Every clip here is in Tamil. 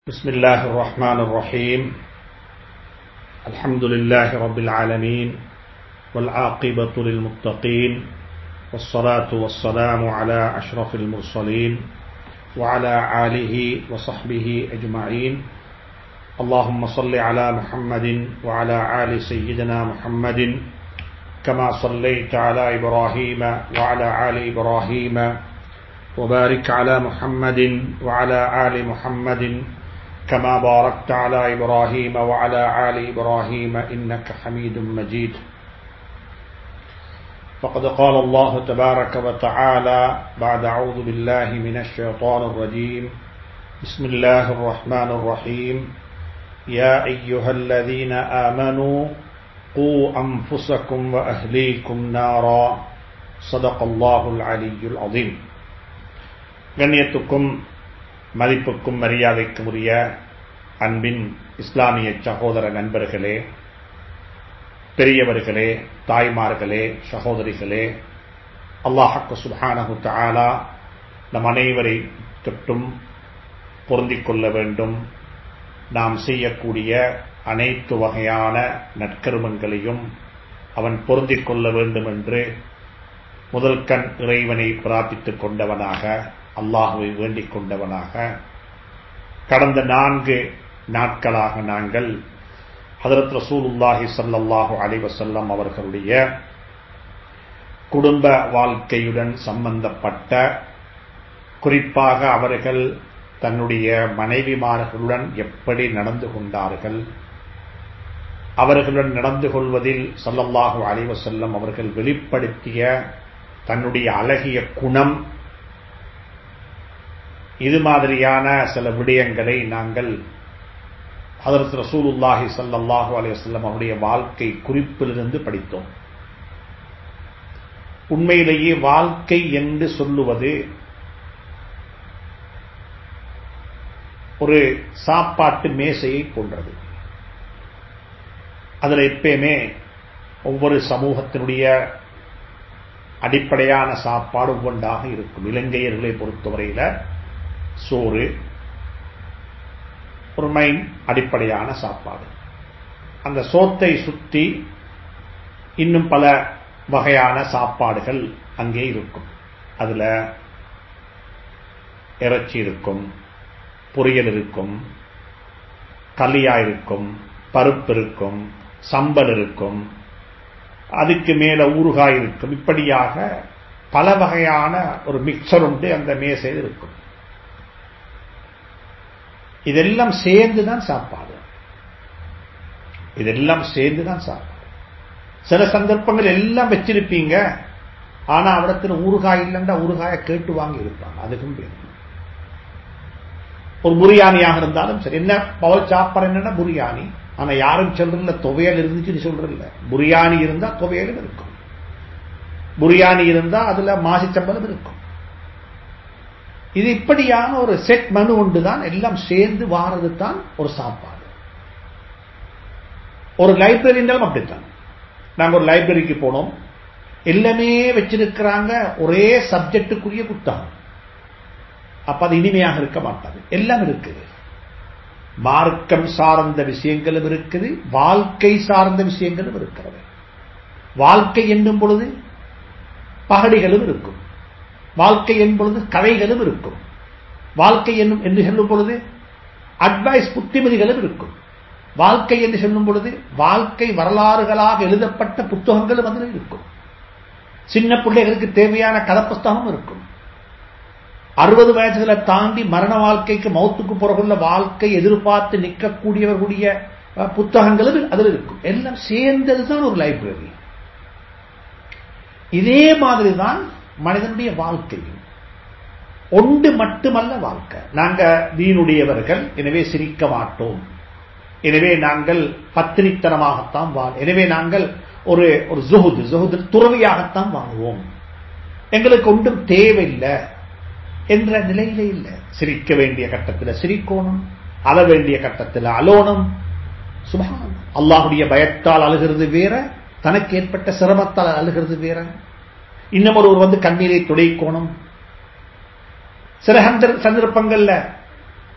بسم الله الرحمن الرحيم الحمد لله رب العالمين والعاقبة للمتقين والصلاة والسلام على أشرف المرسلين وعلى آله وصحبه أجمعين اللهم صل على محمد وعلى آل سيدنا محمد كما صليت على إبراهيم وعلى آل إبراهيم وبارك على محمد وعلى آل محمد كما باركت على إبراهيم وعلى آل إبراهيم إنك حميد مجيد فقد قال الله تبارك وتعالى بعد أعوذ بالله من الشيطان الرجيم بسم الله الرحمن الرحيم يا أيها الذين آمنوا قوا أنفسكم وأهليكم نارا صدق الله العلي العظيم கண்ணியத்துக்கும் மதிப்புக்கும் மரியாதைக்கும் உரிய அன்பின் இஸ்லாமிய சகோதர நண்பர்களே பெரியவர்களே தாய்மார்களே சகோதரிகளே அல்லாஹக்கு சுபானகு தாலா நம் அனைவரை தொட்டும் பொருந்திக் கொள்ள வேண்டும் நாம் செய்யக்கூடிய அனைத்து வகையான நற்கருமங்களையும் அவன் பொருந்திக் கொள்ள வேண்டும் என்று முதல் கண் இறைவனை பிரார்த்தித்துக் கொண்டவனாக அல்லாஹுவை வேண்டிக் கொண்டவனாக கடந்த நான்கு நாட்களாக நாங்கள் ஹதரத் ரசூலுல்லாஹி சல்லாஹூ அலிவசல்லம் அவர்களுடைய குடும்ப வாழ்க்கையுடன் சம்பந்தப்பட்ட குறிப்பாக அவர்கள் தன்னுடைய மனைவிமார்களுடன் எப்படி நடந்து கொண்டார்கள் அவர்களுடன் நடந்து கொள்வதில் சல்லல்லாஹு அலிவசல்லம் அவர்கள் வெளிப்படுத்திய தன்னுடைய அழகிய குணம் இது மாதிரியான சில விடயங்களை நாங்கள் ஹதரத் ரசூலுல்லாஹி சல்லாஹூ அலையம் அவருடைய வாழ்க்கை குறிப்பிலிருந்து படித்தோம் உண்மையிலேயே வாழ்க்கை என்று சொல்லுவது ஒரு சாப்பாட்டு மேசையை போன்றது அதில் எப்பயுமே ஒவ்வொரு சமூகத்தினுடைய அடிப்படையான சாப்பாடு ஒவ்வொன்றாக இருக்கும் இலங்கையர்களை பொறுத்தவரையில் சோறு ஒரு மைன் அடிப்படையான சாப்பாடு அந்த சோத்தை சுற்றி இன்னும் பல வகையான சாப்பாடுகள் அங்கே இருக்கும் அதுல இறைச்சி இருக்கும் பொரியல் இருக்கும் களியா இருக்கும் பருப்பு இருக்கும் சம்பல் இருக்கும் அதுக்கு மேல ஊறுகாய் இருக்கும் இப்படியாக பல வகையான ஒரு மிக்சர் உண்டு அந்த மேசையில் இருக்கும் இதெல்லாம் சேர்ந்து தான் சாப்பாடு இதெல்லாம் சேர்ந்து தான் சாப்பாடு சில சந்தர்ப்பங்கள் எல்லாம் வச்சிருப்பீங்க ஆனா அவடத்துல ஊறுகாய் இல்லைன்னா ஊறுகாய கேட்டு வாங்கி இருப்பாங்க அதுக்கும் பேர் ஒரு புரியாணியாக இருந்தாலும் சரி என்ன பவல் சாப்பாடு என்னன்னா புரியாணி ஆனா யாரும் சொல்றதில்ல துவையல் இருந்துச்சுன்னு சொல்றதில்ல புரியாணி இருந்தா துவையலும் இருக்கும் புரியாணி இருந்தா அதுல மாசிச்சம்பளம் இருக்கும் இது இப்படியான ஒரு செட் மனு ஒன்று தான் எல்லாம் சேர்ந்து வாரது தான் ஒரு சாப்பாடு ஒரு லைப்ரரி இருந்தாலும் அப்படித்தான் நாங்க ஒரு லைப்ரரிக்கு போனோம் எல்லாமே வச்சிருக்கிறாங்க ஒரே சப்ஜெக்டுக்குரிய புத்தகம் அப்ப அது இனிமையாக இருக்க மாட்டாது எல்லாம் இருக்குது மார்க்கம் சார்ந்த விஷயங்களும் இருக்குது வாழ்க்கை சார்ந்த விஷயங்களும் இருக்கிறது வாழ்க்கை என்னும் பொழுது பகடிகளும் இருக்கும் வாழ்க்கை என்பொழுது கதைகளும் இருக்கும் வாழ்க்கை என்னும் என்று சொல்லும் பொழுது அட்வைஸ் புத்திமதிகளும் இருக்கும் வாழ்க்கை என்று சொல்லும் பொழுது வாழ்க்கை வரலாறுகளாக எழுதப்பட்ட புத்தகங்களும் அதில் இருக்கும் சின்ன பிள்ளைகளுக்கு தேவையான கதை புஸ்தகம் இருக்கும் அறுபது வயசுகளை தாண்டி மரண வாழ்க்கைக்கு மௌத்துக்கு புறகுள்ள வாழ்க்கை எதிர்பார்த்து நிற்கக்கூடியவர்களுடைய புத்தகங்களும் அதில் இருக்கும் எல்லாம் சேர்ந்ததுதான் ஒரு லைப்ரரி இதே மாதிரி தான் மனிதனுடைய வாழ்க்கை ஒன்று மட்டுமல்ல வாழ்க்கை நாங்க வீணுடையவர்கள் எனவே சிரிக்க மாட்டோம் எனவே நாங்கள் பத்திரித்தனமாகத்தான் வாழ் எனவே நாங்கள் ஒரு ஒரு ஜுகுது ஜுகுது துறவியாகத்தான் வாழ்வோம் எங்களுக்கு ஒன்றும் தேவையில்லை என்ற நிலையில இல்லை சிரிக்க வேண்டிய கட்டத்தில் சிரிக்கோணும் அழ வேண்டிய கட்டத்தில் அலோனம் சுபான் அல்லாஹுடைய பயத்தால் அழுகிறது வேற தனக்கு ஏற்பட்ட சிரமத்தால் அழுகிறது வேற இன்னும் ஒருவர் வந்து கண்ணீரை துடைக்கோணும் சில சந்தர்- சந்தர்ப்பங்கள்ல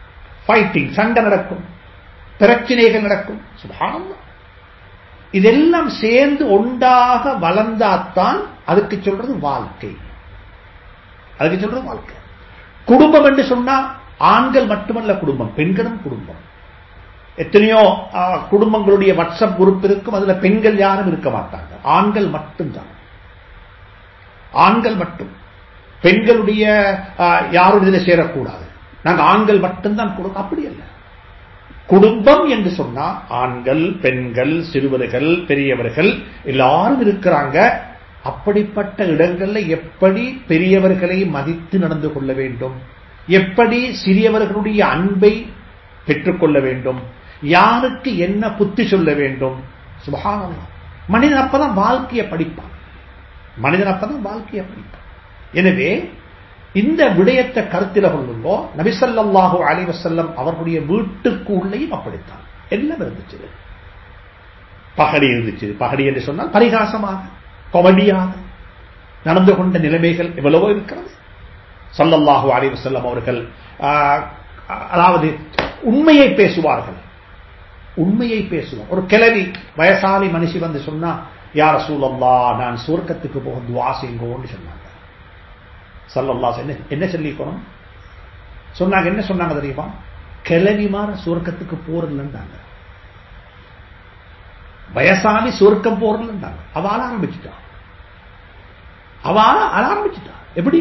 ஃபைட்டிங் சண்டை நடக்கும் பிரச்சனைகள் நடக்கும் சுபானந்தம் இதெல்லாம் சேர்ந்து ஒன்றாக வளர்ந்தாத்தான் அதுக்கு சொல்றது வாழ்க்கை அதுக்கு சொல்றது வாழ்க்கை குடும்பம் என்று சொன்னா ஆண்கள் மட்டுமல்ல குடும்பம் பெண்களும் குடும்பம் எத்தனையோ குடும்பங்களுடைய வாட்ஸ்அப் குரூப் இருக்கும் அதுல பெண்கள் யாரும் இருக்க மாட்டாங்க ஆண்கள் மட்டும்தான் ஆண்கள் மட்டும் பெண்களுடைய யாரும் இதில் சேரக்கூடாது நாங்க ஆண்கள் மட்டும்தான் குடும்பம் அப்படி அல்ல குடும்பம் என்று சொன்னா ஆண்கள் பெண்கள் சிறுவர்கள் பெரியவர்கள் எல்லாரும் இருக்கிறாங்க அப்படிப்பட்ட இடங்கள்ல எப்படி பெரியவர்களை மதித்து நடந்து கொள்ள வேண்டும் எப்படி சிறியவர்களுடைய அன்பை பெற்றுக்கொள்ள வேண்டும் யாருக்கு என்ன புத்தி சொல்ல வேண்டும் சுபகானம் மனிதன் அப்பதான் வாழ்க்கையை படிப்பான் மனிதன் அப்பதான் வாழ்க்கையை படிப்பான் எனவே இந்த விடயத்தை கருத்தில் கொள்ளுங்கோ நபிசல்லாஹு அலிவசல்லம் அவர்களுடைய வீட்டுக்கு உள்ளேயும் அப்படித்தான் எல்லாம் இருந்துச்சு பகடி இருந்துச்சு பகடி என்று சொன்னால் பரிகாசமாக கொமடியாக நடந்து கொண்ட நிலைமைகள் எவ்வளவோ இருக்கிறது சல்லல்லாஹு அலிவசல்லம் அவர்கள் அதாவது உண்மையை பேசுவார்கள் உண்மையை பேசுவார் ஒரு கிளவி வயசாலி மனுஷி வந்து சொன்னா யார சூழல்லா நான் சுவர்க்கத்துக்கு போக துவா செய்யுங்கோன்னு சொன்னாங்க சல்லல்லா என்ன என்ன சொல்லிக்கணும் சொன்னாங்க என்ன சொன்னாங்க தெரியுமா கிளவிமார சுவர்க்கத்துக்கு போறதில்லைன்றாங்க வயசாலி சுவர்க்கம் போறதில்லைன்றாங்க அவ ஆள ஆரம்பிச்சுட்டா அவ ஆள ஆரம்பிச்சுட்டா எப்படி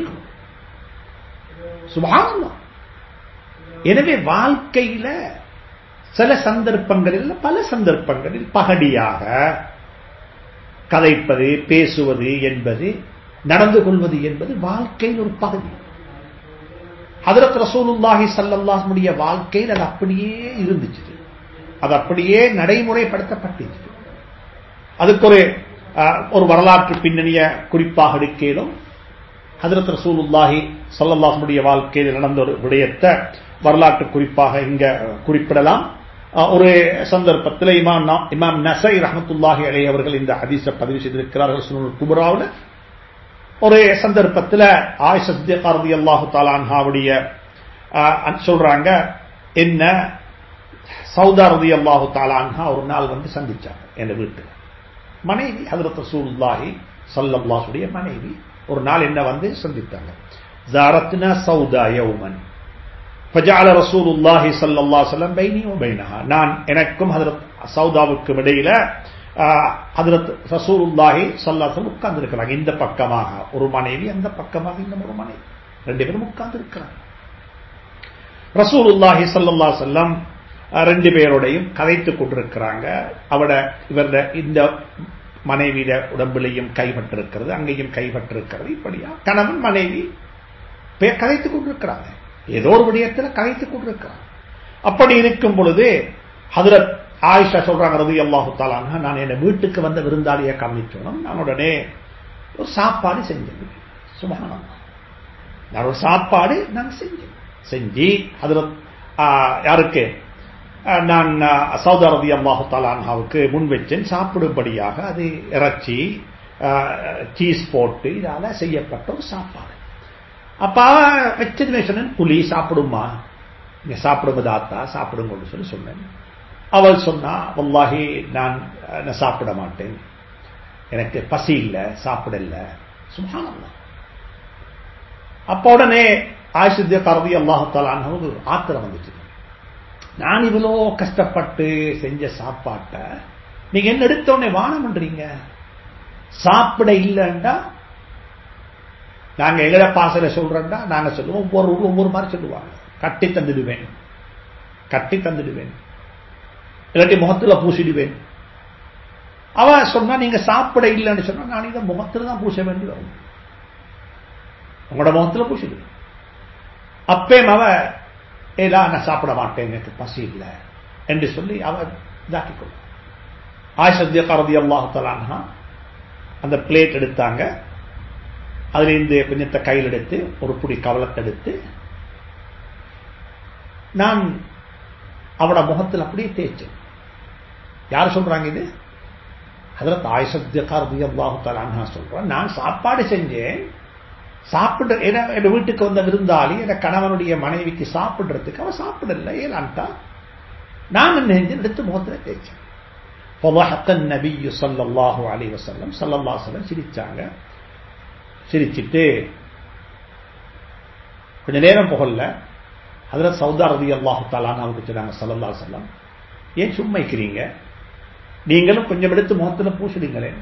சுபானந்தம் எனவே வாழ்க்கையில சில சந்தர்ப்பங்களில் பல சந்தர்ப்பங்களில் பகடியாக கதைப்பது பேசுவது என்பது நடந்து கொள்வது என்பது வாழ்க்கையில் ஒரு பகுதி ஹதரத் ரசூலுல்லாஹி சல்லல்லாஹுடைய வாழ்க்கையில் அது அப்படியே இருந்துச்சு அது அப்படியே நடைமுறைப்படுத்தப்பட்டுச்சு அதுக்கு ஒரு ஒரு வரலாற்று பின்னணிய குறிப்பாக எடுக்கலும் ஹதரத் ரசூலுல்லாஹி சல்லல்லாஹுடைய வாழ்க்கையில் நடந்த ஒரு விடயத்தை வரலாற்று குறிப்பாக இங்க குறிப்பிடலாம் ஒரு சந்தர்ப்பத்தில் இமாம் இமாம் நசை ரஹமத்துல்லாஹி அலை அவர்கள் இந்த ஹதீஸை பதிவு செய்திருக்கிறார்கள் சுனல் குபராவில் ஒரு சந்தர்ப்பத்தில் ஆயிஷத்தி அல்லாஹு தாலான்ஹாவுடைய சொல்றாங்க என்ன சவுதா ரதி அல்லாஹு தாலான்ஹா ஒரு நாள் வந்து சந்திச்சாங்க என் வீட்டுல மனைவி ஹதரத் ரசூலுல்லாஹி சல்லல்லாஹுடைய மனைவி ஒரு நாள் என்ன வந்து சந்தித்தாங்க ஜாரத்னா சவுதா யௌமன் ஃபஜஅல ரசூலுல்லாஹி ஸல்லல்லாஹு அலைஹி வஸல்லம் பைனி வ பைனஹா நான் எனக்கும் ஹஜரத் சௌதாவுக்கும் இடையில ஹஜரத் ரசூலுல்லாஹி ஸல்லல்லாஹு அலைஹி வஸல்லம் உட்கார்ந்து இருக்கிறாங்க இந்த பக்கமாக ஒரு மனைவி அந்த பக்கமாக இன்னும் ஒரு மனைவி ரெண்டு பேரும் உட்கார்ந்து இருக்கிறாங்க ரசூலுல்லாஹி ஸல்லல்லாஹு அலைஹி வஸல்லம் ரெண்டு பேரோடையும் கதைத்துக் கொண்டிருக்கிறாங்க அவட இவர இந்த மனைவியிட உடம்பிலையும் கைப்பட்டிருக்கிறது அங்கேயும் கைப்பட்டிருக்கிறது இப்படியா கணவன் மனைவி கதைத்துக் கொண்டிருக்கிறாங்க ஏதோ ஒரு விடயத்தில் கதைத்துக் கொண்டிருக்கிறாங்க அப்படி இருக்கும் பொழுது ஹதரத் ஆயிஷா சொல்றாங்க ரவி அல்லாஹு தாலாங்க நான் என் வீட்டுக்கு வந்த விருந்தாளியை கவனிச்சோனும் நான் உடனே ஒரு சாப்பாடு செஞ்சேன் சுபகானம் நான் ஒரு சாப்பாடு நான் செஞ்சேன் செஞ்சு ஹதரத் யாருக்கு நான் சவுதா ரவி அல்லாஹு தாலான்ஹாவுக்கு முன் வச்சேன் சாப்பிடும்படியாக அது இறைச்சி சீஸ் போட்டு இதால செய்யப்பட்ட ஒரு சாப்பாடு அப்ப வச்சதுமே சொன்னேன் புலி சாப்பிடுமா நீங்க சாப்பிடுங்க தாத்தா சாப்பிடுங்கன்னு சொல்லி சொன்னேன் அவள் சொன்னா வல்லாஹி நான் சாப்பிட மாட்டேன் எனக்கு பசி இல்லை சாப்பிடல சும்மா அப்ப உடனே ஆயுஷத்திய கரதி அல்லாஹாலான்னு ஆத்திரம் வந்துச்சு நான் இவ்வளோ கஷ்டப்பட்டு செஞ்ச சாப்பாட்டை நீங்க என்ன எடுத்த உடனே வானம் பண்றீங்க சாப்பிட இல்லைண்டா நாங்க எங்கட பாசல சொல்றோம்னா நாங்க சொல்லுவோம் ஒவ்வொரு ஊர் ஒவ்வொரு மாதிரி சொல்லுவாங்க கட்டி தந்துடுவேன் கட்டி தந்துடுவேன் இல்லாட்டி முகத்துல பூசிடுவேன் அவ சொன்னா நீங்க சாப்பிட இல்லைன்னு சொன்னா நான் இதை முகத்துல தான் பூச வேண்டி வரும் உங்களோட முகத்துல பூசிடுவேன் அப்பேம் அவ ஏதா நான் சாப்பிட மாட்டேன் எனக்கு பசி இல்லை என்று சொல்லி அவர் இதாக்கி கொள்ள ஆயிஷத்திய கரதி அல்லாஹு தலான்ஹா அந்த பிளேட் எடுத்தாங்க அதுல இருந்து கொஞ்சத்தை கையில் எடுத்து ஒரு புடி கவலத்தை எடுத்து நான் அவட முகத்தில் அப்படியே தேய்ச்சேன் யார் சொல்றாங்க இது அதில் தாய் சத்தியகாரதி அல்லாஹு தலான்ஹா சொல்றேன் நான் சாப்பாடு செஞ்சேன் சாப்பிட என் வீட்டுக்கு வந்த விருந்தாளி என் கணவனுடைய மனைவிக்கு சாப்பிடுறதுக்கு அவன் சாப்பிடல ஏலான்ட்டா நான் என்ன செஞ்சேன் எடுத்து முகத்துல தேய்ச்சேன் فضحك النبي صلى الله عليه وسلم صلى الله عليه وسلم சிரிச்சாங்க சிரிச்சிட்டு கொஞ்ச நேரம் புகழ்ல அதில் சவுதா ரதி அல்லாஹு தாலான்னு அவங்க சொன்னாங்க சல்லல்லா செல்லம் ஏன் சும்மா இருக்கிறீங்க நீங்களும் கொஞ்சம் எடுத்து முகத்தில் பூசிடுங்களேன்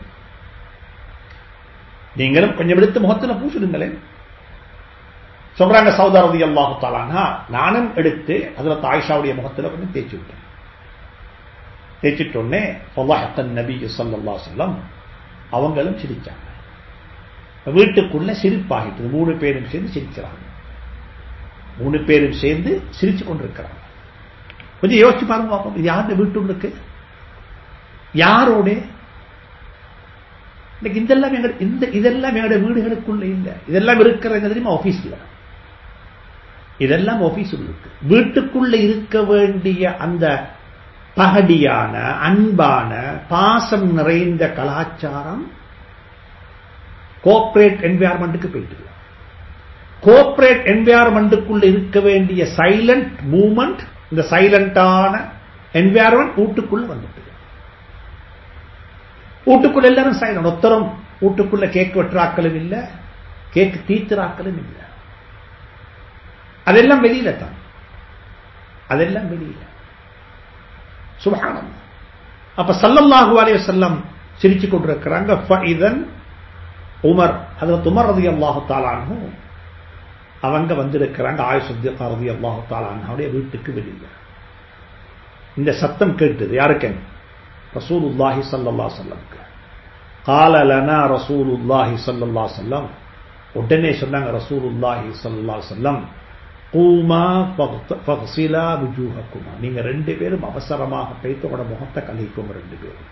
நீங்களும் கொஞ்சம் எடுத்து முகத்தில் பூசிடுங்களேன் சொல்றாங்க சவுதா ரதி அல்லாஹு தாலானா நானும் எடுத்து அதில் தாய்ஷாவுடைய முகத்தில் கொஞ்சம் தேய்ச்சி விட்டேன் தேய்ச்சிட்டோடனே நபி சல்லா செல்லம் அவங்களும் சிரிச்சாங்க வீட்டுக்குள்ள சிரிப்பாகிட்டது மூணு பேரும் சேர்ந்து சிரிக்கிறாங்க மூணு பேரும் சேர்ந்து சிரிச்சு கொண்டிருக்கிறாங்க கொஞ்சம் யோசிச்சு பாருங்க பார்ப்போம் இது யாருடைய வீட்டுக்கு யாரோட இன்னைக்கு இதெல்லாம் எங்க இந்த இதெல்லாம் எங்களோட வீடுகளுக்குள்ள இல்லை இதெல்லாம் இருக்கிற தெரியுமா ஆபீஸ்ல இதெல்லாம் ஆபீஸுள்ள இருக்கு வீட்டுக்குள்ள இருக்க வேண்டிய அந்த பகடியான அன்பான பாசம் நிறைந்த கலாச்சாரம் கோஆபரேட் என்வாயர்மெண்ட்டுக்கு போயிட்டு கோஆபரேட் என்வாயர்மெண்ட்டுக்குள்ள இருக்க வேண்டிய சைலண்ட் மூமெண்ட் இந்த சைலண்டான என்வாயர்மெண்ட் வீட்டுக்குள்ள வந்துட்டு வீட்டுக்குள்ள எல்லாரும் சைலண்ட் ஒத்தரம் வீட்டுக்குள்ள கேக் வெட்டுறாக்களும் இல்ல கேக் தீத்துறாக்களும் இல்ல அதெல்லாம் வெளியில தான் அதெல்லாம் வெளியில சுபஹானம் அப்ப சல்லல்லாஹு அலைஹி வஸல்லம் சிரிச்சு கொண்டிருக்கிறாங்க ஃபஇதன் உமர் ஹஜரத் உமர் ரலியல்லாஹு தஆலா அன்ஹு அவங்க வந்திருக்கிறாங்க ஆயிஷா ரலியல்லாஹு தஆலா அன்ஹுடைய வீட்டுக்கு வெளியில இந்த சத்தம் கேட்டது யாருக்கு ரசூலுல்லாஹி ஸல்லல்லாஹு அலைஹி வஸல்லம் قال لنا رسول الله صلى الله عليه وسلم உடனே சொன்னாங்க ரசூலுல்லாஹி ஸல்லல்லாஹு அலைஹி வஸல்லம் கூமா ஃபக்ஸிலா வுஜூஹக்குமா நீங்க ரெண்டு பேரும் அவசரமாக போய்த்து உங்களோட முகத்தை கழிக்கும் ரெண்டு பேரும்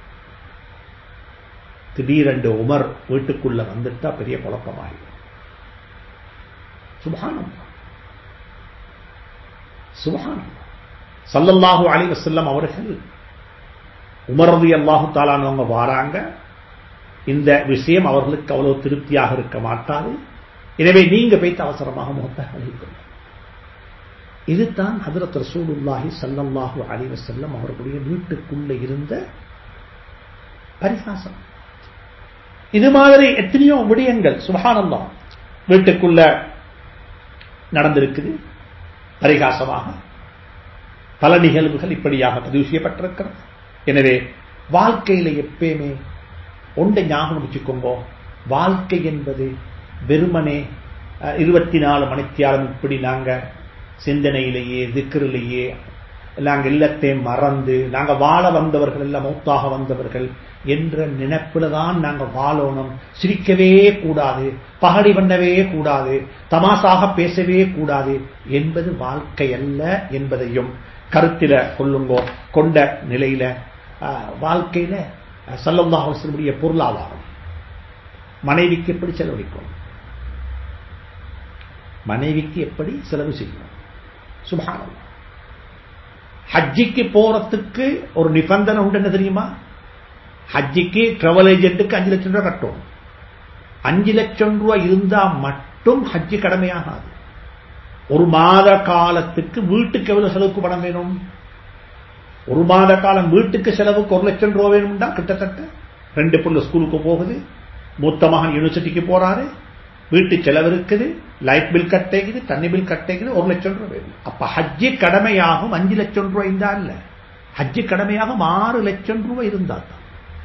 திடீரென்று உமர் வீட்டுக்குள்ள வந்துட்டா பெரிய குழப்பமாகிடும் சுபஹானம் சுபஹானம் சல்லல்லாஹு அலி வசல்லம் அவர்கள் உமரது அல்லாஹு தாலானவங்க வாராங்க இந்த விஷயம் அவர்களுக்கு அவ்வளவு திருப்தியாக இருக்க மாட்டாது எனவே நீங்க போய்த்து அவசரமாக முகத்தை அழிக்கணும் இதுதான் ஹதரத் ரசூலுல்லாஹி சல்லல்லாஹு அலி வசல்லம் அவர்களுடைய வீட்டுக்குள்ள இருந்த பரிகாசம் இது மாதிரி எத்தனையோ விடயங்கள் சுபஹானல்லா வீட்டுக்குள்ள நடந்திருக்குது பரிகாசமாக பல நிகழ்வுகள் இப்படியாக பதிவு செய்யப்பட்டிருக்கிறது எனவே வாழ்க்கையில எப்பயுமே ஒன்றை ஞாபகம் வச்சுக்கோங்க வாழ்க்கை என்பது வெறுமனே இருபத்தி நாலு மணித்தியாலும் இப்படி நாங்க சிந்தனையிலேயே திக்கரிலேயே நாங்கள் இல்லத்தையும் மறந்து நாங்கள் வாழ வந்தவர்கள் எல்லாம் மௌத்தாக வந்தவர்கள் என்ற நினைப்புல தான் நாங்கள் வாழணும் சிரிக்கவே கூடாது பகடி பண்ணவே கூடாது தமாசாக பேசவே கூடாது என்பது வாழ்க்கை அல்ல என்பதையும் கருத்தில கொள்ளுங்கோ கொண்ட நிலையில வாழ்க்கையில சல்லல்லாஹுடைய பொருளாதாரம் மனைவிக்கு எப்படி செலவழிக்கும் மனைவிக்கு எப்படி செலவு செய்யணும் சுபானம் ஹஜ்ஜிக்கு போறதுக்கு ஒரு நிபந்தனை உண்டு என்ன தெரியுமா ஹஜ்ஜிக்கு டிராவல் ஏஜென்ட்டுக்கு அஞ்சு லட்சம் ரூபாய் கட்டும் அஞ்சு லட்சம் ரூபாய் இருந்தா மட்டும் ஹஜ்ஜி கடமையாகாது ஒரு மாத காலத்துக்கு வீட்டுக்கு எவ்வளவு செலவுக்கு பணம் வேணும் ஒரு மாத காலம் வீட்டுக்கு செலவுக்கு ஒரு லட்சம் ரூபாய் வேணும்டா கிட்டத்தட்ட ரெண்டு பொண்ணு ஸ்கூலுக்கு போகுது மூத்த மகன் யூனிவர்சிட்டிக்கு போறாரு வீட்டு செலவு இருக்குது லைட் பில் கட்டேக்குது தண்ணி பில் கட்டேக்குது ஒரு லட்சம் ரூபாய் வேணும் அப்ப ஹஜ்ஜி கடமையாகும் அஞ்சு லட்சம் ரூபாய் இருந்தா இல்ல ஹஜ்ஜி கடமையாகும் ஆறு லட்சம் ரூபாய் இருந்தா தான்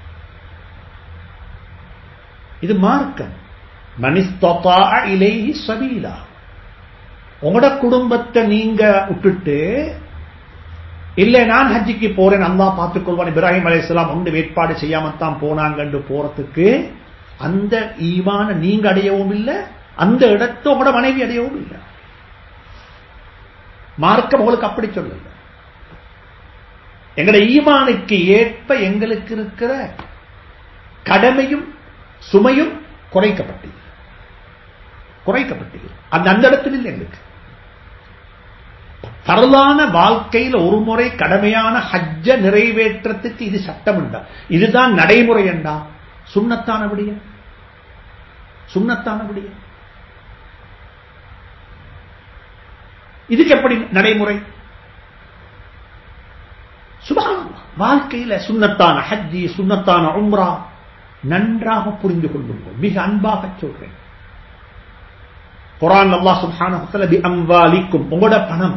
இது மார்க்கம் மனிஸ்தா இலேஹி சபீலா உங்களோட குடும்பத்தை நீங்க விட்டுட்டு இல்ல நான் ஹஜ்ஜிக்கு போறேன் அல்லா பார்த்துக் கொள்வான் இப்ராஹிம் அலையாம் ஒன்று வேட்பாடு செய்யாமத்தான் போனாங்கன்னு போறதுக்கு அந்த ஈமான நீங்க அடையவும் இல்லை அந்த இடத்தோட மனைவி அடையவும் இல்லை மார்க்கம் உங்களுக்கு அப்படி சொல்லல எங்களுடைய ஈமானுக்கு ஏற்ப எங்களுக்கு இருக்கிற கடமையும் சுமையும் குறைக்கப்பட்டது குறைக்கப்பட்டது அந்த அந்த இடத்துல இல்லை எங்களுக்கு பரலான வாழ்க்கையில் ஒரு முறை கடமையான ஹஜ்ஜ நிறைவேற்றத்துக்கு இது சட்டம் உண்டா இதுதான் நடைமுறை என்றா சுண்ணத்தான விடிய சுண்ணத்தான விடிய இதுக்கு எப்படி நடைமுறை சுபான் வாழ்க்கையில சுண்ணத்தான ஹஜ்ஜி சுண்ணத்தான உம்ரா நன்றாக புரிந்து கொள்ளுங்கள் மிக அன்பாக சொல்றேன் குரான் அல்லாஹ் சுப்ஹானஹு வ தஆலா பி அம்வாலிக்கும் உங்களோட பணம்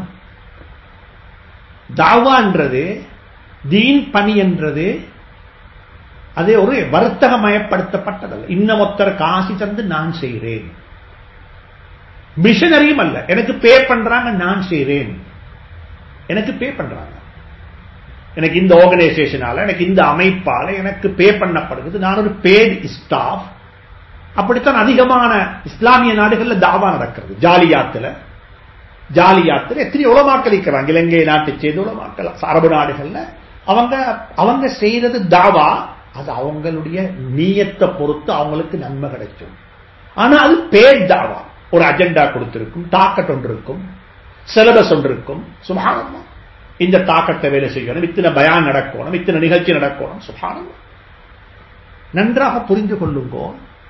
தாவான்றது தீன் பணி என்றது அது ஒரு வர்த்தகமயப்படுத்தப்பட்டதல்ல இன்னமொத்தர் காசி தந்து நான் செய்கிறேன் மிஷனரியும் அல்ல எனக்கு பே பண்றாங்க நான் செய்கிறேன் எனக்கு பே பண்றாங்க எனக்கு இந்த ஆர்கனைசேஷனால எனக்கு இந்த அமைப்பால எனக்கு பே பண்ணப்படுகிறது நான் ஒரு பேட் ஸ்டாஃப் அப்படித்தான் அதிகமான இஸ்லாமிய நாடுகள்ல தாவா நடக்கிறது ஜாலியாத்துல ஜாலியாத்துல எத்தனை உலமாக்கள் இருக்கிறாங்க இலங்கை நாட்டை சேர்ந்த உலமாக்கள் அரபு நாடுகள்ல அவங்க அவங்க செய்யறது தாவா அது அவங்களுடைய நீயத்தை பொறுத்து அவங்களுக்கு நன்மை கிடைக்கும் ஆனா அது பேர் தாவா ஒரு அஜெண்டா கொடுத்திருக்கும் தாக்கட் ஒன்று இருக்கும் சிலபஸ் ஒன்று இருக்கும் சுபானமா இந்த தாக்கத்தை வேலை செய்யணும் இத்தனை பயான் நடக்கணும் இத்தனை நிகழ்ச்சி நடக்கணும் சுபானமா நன்றாக புரிந்து கொள்ளுங்கோ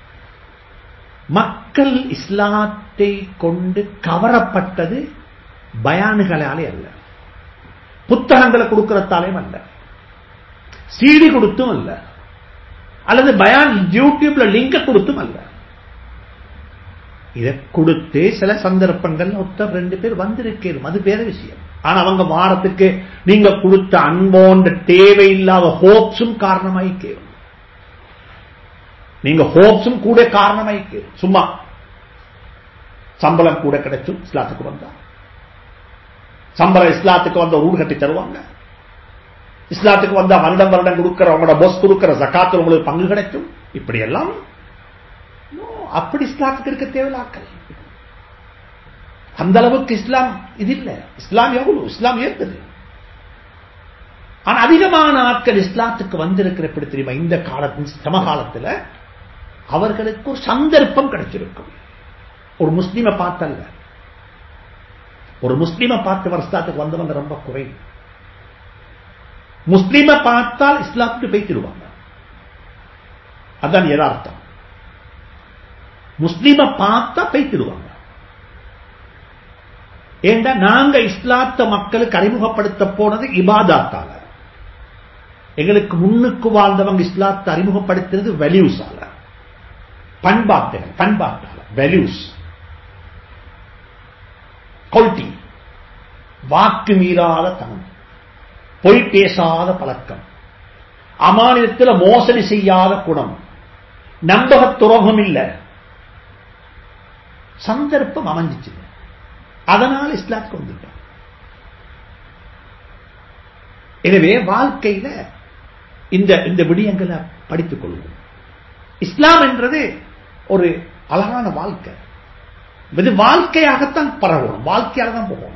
மக்கள் இஸ்லாத்தை கொண்டு கவரப்பட்டது பயானுகளாலே அல்ல புத்தகங்களை கொடுக்கறதாலேயும் அல்ல சீடி கொடுத்தும் அல்ல அல்லது பயான் யூடியூப்ல லிங்க கொடுத்தும் அல்ல இதை கொடுத்து சில சந்தர்ப்பங்கள் ஒருத்தர் ரெண்டு பேர் வந்திருக்கேன் அது வேற விஷயம் ஆனா அவங்க வாரத்துக்கு நீங்க கொடுத்த அன்போன்ற தேவையில்லாத ஹோப்ஸும் காரணமாயிக்கேன் நீங்க ஹோப்ஸும் கூட காரணமாயிக்கு சும்மா சம்பளம் கூட கிடைச்சும் இஸ்லாத்துக்கு வந்தா சம்பளம் இஸ்லாத்துக்கு வந்த ஊர் கட்டி தருவாங்க இஸ்லாத்துக்கு வந்தா வருடம் வருடம் கொடுக்கிற உங்களோட பொஸ் கொடுக்கிற ஜக்காத்துல உங்களுக்கு பங்கு கிடைக்கும் இப்படி எல்லாம் அப்படி இஸ்லாத்துக்கு இருக்க தேவையில்லாக்கள் அந்த அளவுக்கு இஸ்லாம் இது இல்ல இஸ்லாம் எவ்வளவு இஸ்லாம் ஏற்பது ஆனா அதிகமான ஆட்கள் இஸ்லாத்துக்கு வந்திருக்கிற எப்படி தெரியுமா இந்த காலத்தின் சமகாலத்தில் அவர்களுக்கு ஒரு சந்தர்ப்பம் கிடைச்சிருக்கும் ஒரு முஸ்லீமை பார்த்தல்ல ஒரு முஸ்லீமை பார்த்து வருஷத்துக்கு வந்தவங்க ரொம்ப குறை முஸ்லீமை பார்த்தால் இஸ்லாத்துக்கு பேசிடுவாங்க அதான் யதார்த்தம் முஸ்லீமை பார்த்தா பேசிடுவாங்க ஏண்டா நாங்க இஸ்லாத்த மக்களுக்கு அறிமுகப்படுத்த போனது இபாதாத்தால எங்களுக்கு முன்னுக்கு வாழ்ந்தவங்க இஸ்லாத்தை அறிமுகப்படுத்துறது வேல்யூஸால பண்பாட்டுகள் பண்பாட்டால வேல்யூஸ் குவாலிட்டி வாக்கு மீறாத தனம் பொய் பேசாத பழக்கம் அமானியத்தில் மோசடி செய்யாத குணம் நம்பக துரோகம் இல்ல சந்தர்ப்பம் அமைஞ்சிச்சு அதனால் இஸ்லாத்துக்கு வந்துட்டான் எனவே வாழ்க்கையில இந்த இந்த விடயங்களை படித்துக் கொள்வோம் இஸ்லாம் என்றது ஒரு அழகான வாழ்க்கை இது வாழ்க்கையாகத்தான் பரவணும் வாழ்க்கையாக தான் போகணும்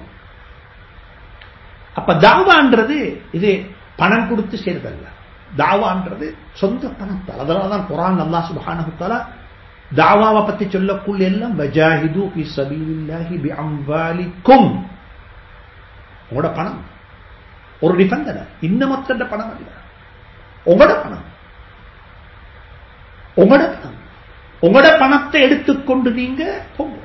அப்ப தாவான்றது இது பணம் கொடுத்து செய்யறதல்ல தாவான்றது சொந்த பணத்தால் அதனாலதான் குரான் அல்லா சுபானகுத்தாலா தாவாவை பத்தி சொல்லக்குள்ள எல்லாம் வஜாஹிது ஃபி சபீலில்லாஹி பி அம்வாலிக்கும் உங்களோட பணம் ஒரு நிபந்தனை இன்னமொத்த பணம் அல்ல உங்களோட பணம் உங்களோட பணம் உங்களோட பணத்தை எடுத்துக்கொண்டு நீங்க போங்க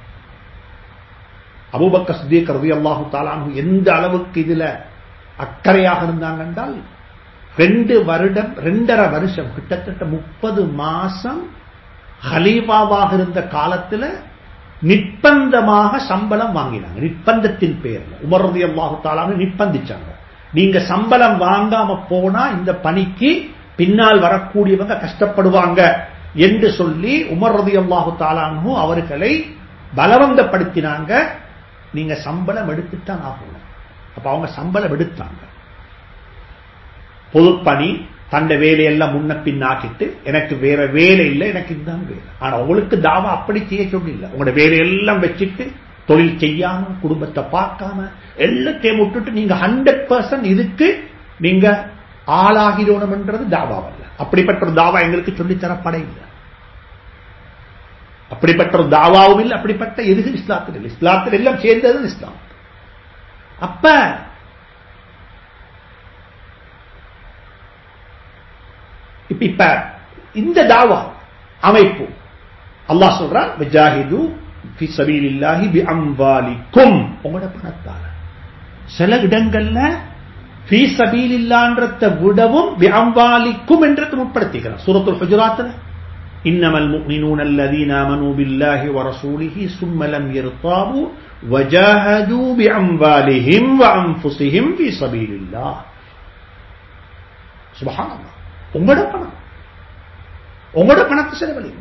அபூபக்க சித்திக் ரவி அல்லாஹு தாலானு எந்த அளவுக்கு இதுல அக்கறையாக இருந்தாங்க என்றால் ரெண்டு வருடம் ரெண்டரை வருஷம் கிட்டத்தட்ட முப்பது மாசம் ஹலீஃபாவாக இருந்த காலத்துல நிர்பந்தமாக சம்பளம் வாங்கினாங்க நிர்பந்தத்தின் பேர்ல உமர் ரதி அல்லாஹு தாலானு நிர்பந்திச்சாங்க நீங்க சம்பளம் வாங்காம போனா இந்த பணிக்கு பின்னால் வரக்கூடியவங்க கஷ்டப்படுவாங்க என்று சொல்லி உமர் ரதி அல்லாஹு தாலானு அவர்களை பலவந்தப்படுத்தினாங்க நீங்க சம்பளம் எடுத்துத்தான் ஆகணும் அப்ப அவங்க சம்பளம் எடுத்தாங்க பொதுப்பணி தண்ட வேலையெல்லாம் முன்ன பின்னாக்கிட்டு எனக்கு வேற வேலை இல்லை எனக்கு இதுதான் வேலை ஆனா உங்களுக்கு தாவா அப்படி செய்ய சொல்லல உங்களோட வேலையெல்லாம் வச்சுட்டு தொழில் செய்யாம குடும்பத்தை பார்க்காம எல்லாத்தையும் விட்டுட்டு நீங்க ஹண்ட்ரட் பர்சன்ட் இதுக்கு நீங்க ஆளாகிறோம்ன்றது தாவாவல்ல அப்படிப்பட்ட ஒரு தாவா எங்களுக்கு சொல்லித்தரப்பட இல்லை அப்படிப்பட்ட ஒரு தாவாவும் இல்லை அப்படிப்பட்ட எதுகு இஸ்லாத்தில் இல்லை இஸ்லாத்தில் எல்லாம் சேர்ந்தது இஸ்லாம் அப்ப இப்ப இப்ப இந்த தாவா அமைப்பு அல்லாஹ் சொல்றான் விஜாஹிது ஃபி சபீலில்லாஹி பி அம்வாலிக்கும் உங்களோட பணத்தால சில இடங்கள்ல ஃபீ சபீலில்லான்றத விடவும் பி அம்வாலிக்கும் என்றது உட்படுத்திக்கிறார் சூரத்துல் ஹுஜராத்ல إنما المؤمنون الذين آمنوا بالله ورسوله ثم لم يرتابوا وجاهدوا بأموالهم وأنفسهم في سبيل الله سبحان الله உங்களோட பணம் உங்களோட பணத்தை செலவழிங்க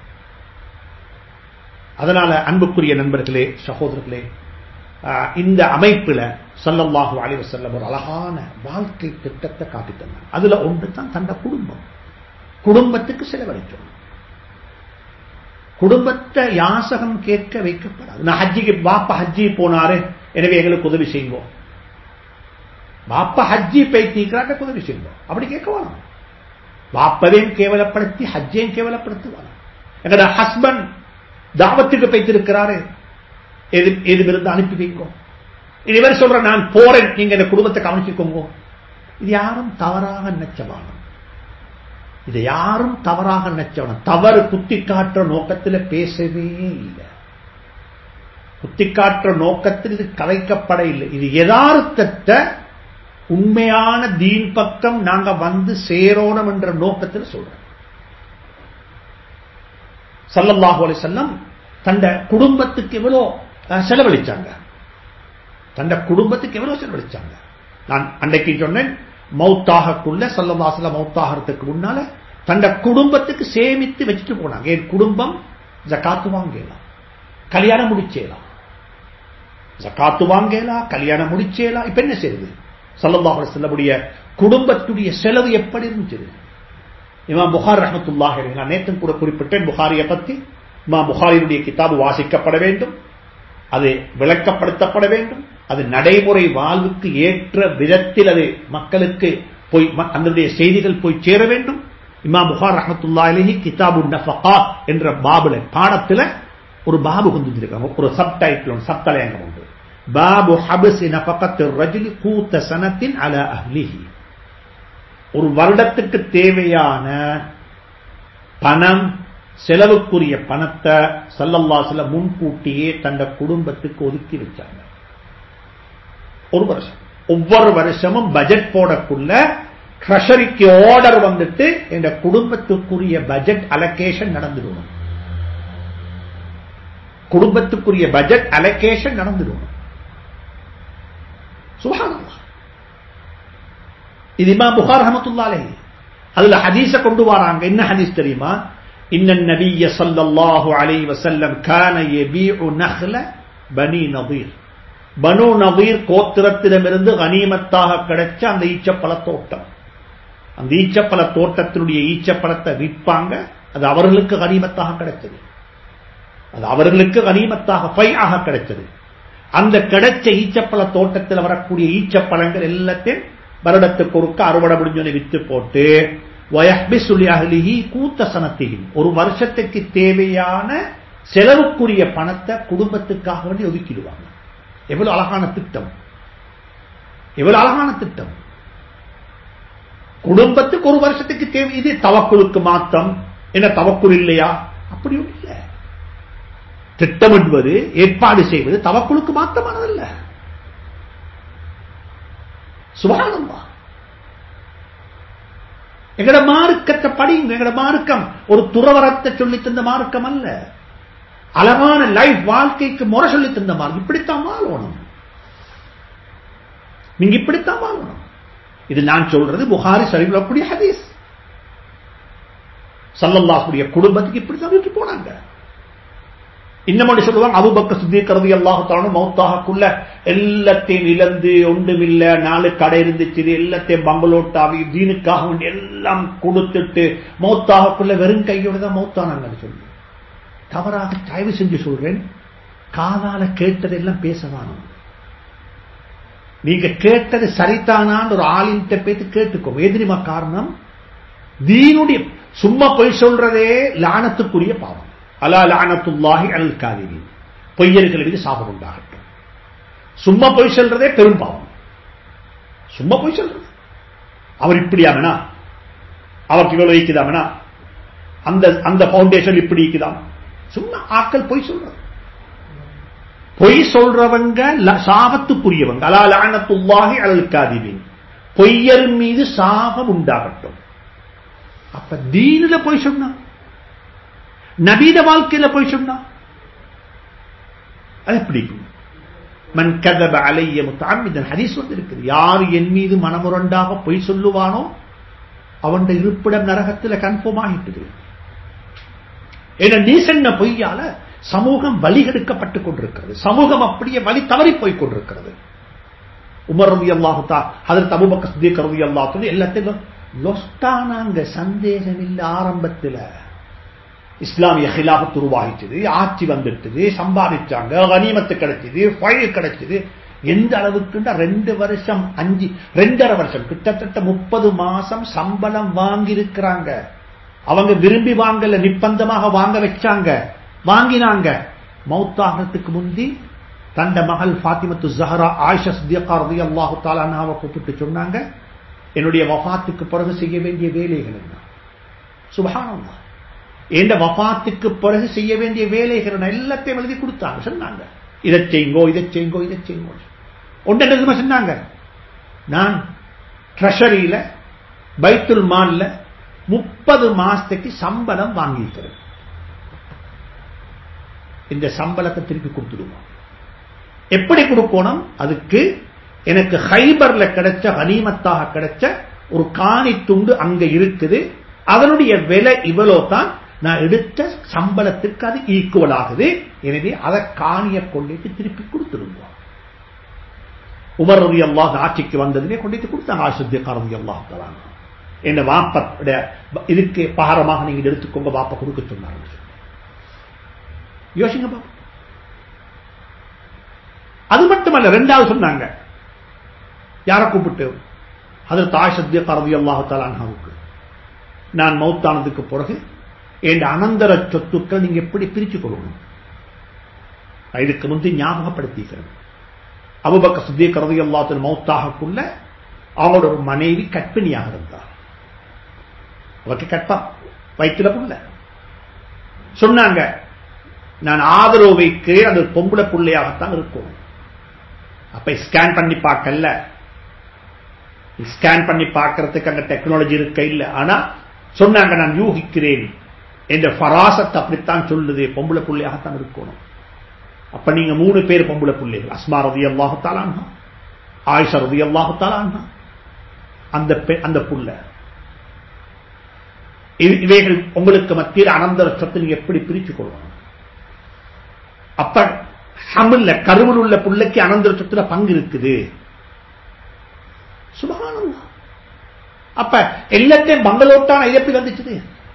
அதனால அன்புக்குரிய நண்பர்களே சகோதரர்களே இந்த அமைப்புல சல்லல்லாஹு அலைஹி வஸல்லம் ஒரு அழகான வாழ்க்கை திட்டத்தை காட்டி தந்தாங்க அதுல ஒன்று தான் தந்த குடும்பம் குடும்பத்துக்கு செலவழிக்கணும் குடும்பத்தை யாசகம் கேட்க வைக்கப்படாது நான் ஹஜ்ஜிக்கு பாப்பா ஹஜ்ஜி போனாரு எனவே எங்களுக்கு உதவி செய்வோம் பாப்பா ஹஜ்ஜி பைத்திக்கிறாட்ட உதவி செய்வோம் அப்படி கேட்க வேணும் பாப்பவையும் கேவலப்படுத்தி ஹஜ்ஜையும் கேவலப்படுத்துவாங்க எங்களோட ஹஸ்பண்ட் தாவத்துக்கு பைத்திருக்கிறாரு எது எது இருந்து அனுப்பி வைங்க இவர் சொல்ற நான் போறேன் நீங்க இந்த குடும்பத்தை கவனிச்சுக்கோங்க இது யாரும் தவறாக நினைச்சவானம் இதை யாரும் தவறாக நினைச்சவன தவறு குத்தி காட்டுற நோக்கத்தில் பேசவே இல்லை குத்தி காட்டுற நோக்கத்தில் இது கலைக்கப்பட இல்லை இது யதார்த்தத்தை உண்மையான தீன் பக்கம் நாங்க வந்து சேரோணும் என்ற நோக்கத்தில் சொல்றோம் சல்லல்லாஹு அலி செல்லம் தண்ட குடும்பத்துக்கு எவ்வளோ செலவழிச்சாங்க தண்ட குடும்பத்துக்கு எவ்வளவு செலவழிச்சாங்க நான் அன்றைக்கு சொன்னேன் மௌத்தாகக்குள்ள சல்லவாசல மௌத்தாகிறதுக்கு முன்னால தண்ட குடும்பத்துக்கு சேமித்து வச்சுட்டு போனாங்க என் குடும்பம் ஜக்காத்து வாங்கலாம் கல்யாணம் முடிச்சேலாம் ஜக்காத்து வாங்கலாம் கல்யாணம் முடிச்சேலாம் இப்ப என்ன செய்யுது சல்லல்லாஹு செல்லக்கூடிய குடும்பத்துடைய செலவு எப்படி இருந்துச்சு இமாம் புகார் ரஹமத்துல்லாஹ் நான் நேற்று கூட குறிப்பிட்டேன் புகாரியை பத்தி இமாம் புகாரியுடைய கிதாபு வாசிக்கப்பட வேண்டும் அது விளக்கப்படுத்தப்பட வேண்டும் அது நடைமுறை வாழ்வுக்கு ஏற்ற விதத்தில் அது மக்களுக்கு போய் அதனுடைய செய்திகள் போய் சேர வேண்டும் இமாம் புகார் ரஹமத்துல்லா அலஹி கிதாபு நஃபகா என்ற பாபுல பாடத்துல ஒரு பாபு கொண்டு வந்திருக்காங்க ஒரு சப்டைட்டில் சப்தலையங்கம் உண்டு பாபு ஹபஸ் நஃபகத்து ரஜிலி கூத்த சனத்தின் அல அஹ்லிஹி ஒரு வருடத்துக்கு தேவையான பணம் செலவுக்குரிய பணத்தை சல்லல்லாசில முன்கூட்டியே தந்த குடும்பத்துக்கு ஒதுக்கி வச்சாங்க ஒரு வருஷம் ஒவ்வொரு வருஷமும் பட்ஜெட் போடக்குள்ள ட்ரெஷரிக்கு ஆர்டர் வந்துட்டு இந்த குடும்பத்துக்குரிய பட்ஜெட் அலகேஷன் நடந்துடணும் குடும்பத்துக்குரிய பட்ஜெட் அலகேஷன் நடந்துடணும் சுபானல்லா இது இமாம் புகார் ரஹமத்துல்லாலே அதுல ஹதீஸ கொண்டு வராங்க என்ன ஹதீஸ் தெரியுமா إن النبي صلى الله عليه وسلم كان يبيع نخل بني نظير பனு நவீர் கோத்திரத்திடமிருந்து கனிமத்தாக கிடைச்ச அந்த ஈச்சப்பழ தோட்டம் அந்த ஈச்சப்பழ தோட்டத்தினுடைய ஈச்சப்பழத்தை விற்பாங்க அது அவர்களுக்கு கனிமத்தாக கிடைச்சது அது அவர்களுக்கு கனிமத்தாக பையாக கிடைச்சது அந்த கிடைச்ச ஈச்சப்பழ தோட்டத்தில் வரக்கூடிய ஈச்சப்பழங்கள் எல்லாத்தையும் வருடத்துக்கு ஒருக்க அறுவடை முடிஞ்சு வித்து போட்டு கூத்த சனத்தையும் ஒரு வருஷத்துக்கு தேவையான செலவுக்குரிய பணத்தை குடும்பத்துக்காக வேண்டி ஒதுக்கிடுவாங்க எவ்வளவு அழகான திட்டம் எவ்வளவு அழகான திட்டம் குடும்பத்துக்கு ஒரு வருஷத்துக்கு தேவை இது தவக்குழுக்கு மாத்தம் என்ன தவக்குள் இல்லையா அப்படியும் இல்லை திட்டமிடுவது ஏற்பாடு செய்வது தவக்குழுக்கு மாத்தமானதல்ல சுபானந்தா எங்கட மார்க்கத்தை படிங்க எங்கட மார்க்கம் ஒரு துறவரத்தை சொல்லி தந்த மார்க்கம் அல்ல அழகான லைஃப் வாழ்க்கைக்கு முறை சொல்லி தந்த மார்க்கம் இப்படித்தான் வாழணும் நீங்க இப்படித்தான் வாழணும் இது நான் சொல்றது புகாரி சரிவிடக்கூடிய ஹதீஸ் சல்லல்லாஹுடைய குடும்பத்துக்கு இப்படித்தான் வீட்டு போனாங்க இன்னமோடி சொல்லுவாங்க அபுபக்க சுத்திக்கிறது எல்லாத்தாலும் மௌத்தாகக்குள்ள எல்லாத்தையும் இழந்து ஒன்றுமில்ல நாலு கடை இருந்துச்சு எல்லாத்தையும் பங்களோட்டாவி தீனுக்காக வேண்டி எல்லாம் கொடுத்துட்டு மௌத்தாகக்குள்ள வெறும் கையோட தான் மௌத்தானாங்க சொல்லி தவறாக தயவு செஞ்சு சொல்றேன் காதால கேட்டதெல்லாம் பேசவானோம் நீங்க கேட்டது சரிதானான்னு ஒரு ஆளின்ட்ட பேத்து கேட்டுக்கோ எதிரிமா காரணம் தீனுடைய சும்மா பொய் சொல்றதே லானத்துக்குரிய பாவம் அலா லானத்துல்லாஹி அல் காதிரி பொய்யர்களுக்கு சாபம் உண்டாகட்டும் சும்மா பொய் சொல்றதே பெரும் பாவம் சும்மா பொய் சொல்றது அவர் இப்படியாமனா அவருக்கு இவ்வளவு வைக்குதாமனா அந்த அந்த பவுண்டேஷன் இப்படி இருக்குதாம் சும்மா ஆக்கள் பொய் சொல்றது பொய் சொல்றவங்க சாபத்துக்குரியவங்க அலா லானத்துல்லாஹி அலல் காதிபின் பொய்யர் மீது சாபம் உண்டாகட்டும் அப்ப தீனில போய் சொன்னா நபீத வாழ்க்கையில போய் சொன்னா அது எப்படி மன் கதப அலைய முத்தாமிதன் ஹதீஸ் வந்து இருக்குது யார் என் மீது மனமுரண்டாக பொய் சொல்லுவானோ அவன் இருப்பிடம் நரகத்தில் கன்ஃபார்ம் ஆகிட்டு ஏன்னா நீ சொன்ன பொய்யால சமூகம் வழிகெடுக்கப்பட்டுக் கொண்டிருக்கிறது சமூகம் அப்படியே வழி தவறி போய் கொண்டிருக்கிறது உமர் ரவி அல்லாஹுத்தா அதற்கு அபுபக்க சுதீக் ரவி அல்லாஹு எல்லாத்தையும் லொஸ்டானாங்க சந்தேகம் இல்லை ஆரம்பத்தில் இஸ்லாமிய ஹிலாபத்து உருவாகிச்சது ஆட்சி வந்துட்டது சம்பாதிச்சாங்க கனிமத்து கிடைச்சது ஃபைல் கிடைச்சது எந்த அளவுக்கு ரெண்டு வருஷம் அஞ்சு ரெண்டரை வருஷம் கிட்டத்தட்ட முப்பது மாசம் சம்பளம் வாங்கி இருக்கிறாங்க அவங்க விரும்பி வாங்கல நிப்பந்தமாக வாங்க வச்சாங்க வாங்கினாங்க மௌத்தாகிறதுக்கு முந்தி தண்ட மகள் பாத்திமத்து ஜஹரா ஆயிஷா சித்தியக்கா ரதி அல்லாஹு தாலானாவை கூப்பிட்டு சொன்னாங்க என்னுடைய வஃத்துக்கு பிறகு செய்ய வேண்டிய வேலைகள் என்ன சுபகானந்தா என்ற வஃத்துக்கு பிறகு செய்ய வேண்டிய வேலைகள் எல்லாத்தையும் எழுதி கொடுத்தாங்க சொன்னாங்க இதை செய்யுங்கோ இதை செய்யுங்கோ இதை செய்யுங்கோ ஒன்றெண்டு சொன்னாங்க நான் ட்ரெஷரியில பைத்துல் மால்ல முப்பது மாசத்துக்கு சம்பளம் வாங்கிக்கிறேன் இந்த சம்பளத்தை திருப்பி கொடுத்துடுவோம் எப்படி கொடுக்கணும் அதுக்கு எனக்கு ஹைபர்ல கிடைச்ச கனிமத்தாக கிடைச்ச ஒரு காணி துண்டு அங்க இருக்குது அதனுடைய விலை இவ்வளோ தான் நான் எடுத்த சம்பளத்திற்கு அது ஈக்குவல் ஆகுது எனவே அதை காணிய கொண்டுட்டு திருப்பி கொடுத்துருவோம் உமர் ரவி அல்லாஹ் ஆட்சிக்கு வந்ததுமே கொண்டு கொடுத்தாங்க ஆசித்திய ரவி அல்லாஹ் தராங்க என்ன வாப்ப இதுக்கு பகாரமாக நீங்க எடுத்துக்கோங்க வாப்ப கொடுக்க சொன்னாங்க யோசிங்க பாப்பா அது மட்டுமல்ல ரெண்டாவது சொன்னாங்க யார கூப்பிட்டு அது தாய் சத்திய கரதி அல்லாஹாலாவுக்கு நான் மௌத்தானதுக்கு பிறகு என் அனந்தர சொத்துக்கள் நீங்க எப்படி பிரிச்சு கொள்ளணும் இதுக்கு முந்தி ஞாபகப்படுத்திக்கிறேன் அபுபக்க சுத்திய கரதி அல்லாத்தின் மௌத்தாகக்குள்ள அவங்களோட ஒரு மனைவி கற்பிணியாக இருந்தார் அவருக்கு கற்பா வயிற்றுல புள்ள சொன்னாங்க நான் ஆதரவு வைக்கிறேன் அது பொம்பளை பிள்ளையாகத்தான் இருக்கும் அப்ப ஸ்கேன் பண்ணி பார்க்கல ஸ்கேன் பண்ணி பார்க்கறதுக்கு அங்க டெக்னாலஜி இருக்க இல்ல ஆனா சொன்னாங்க நான் யூகிக்கிறேன் என்ற பராசத்தை அப்படித்தான் சொல்லுது பொம்பளை பிள்ளையாகத்தான் இருக்கணும் அப்ப நீங்க மூணு பேர் பொம்பளை பிள்ளைகள் அஸ்மா ரவி அல்லாஹத்தாலான்ஹா ஆயிஷா ரவி அல்லாஹத்தாலான்ஹா அந்த அந்த புள்ள இவைகள் உங்களுக்கு மத்தியில் அனந்தர சொத்து நீங்க எப்படி பிரிச்சு கொள்ளணும் அப்ப ஹமில்ல கருவில் உள்ள பிள்ளைக்கு அனந்தர சொத்துல பங்கு இருக்குது சுபகானம் அப்ப எல்லாத்தையும் பங்களோட்டான எப்படி வந்துச்சு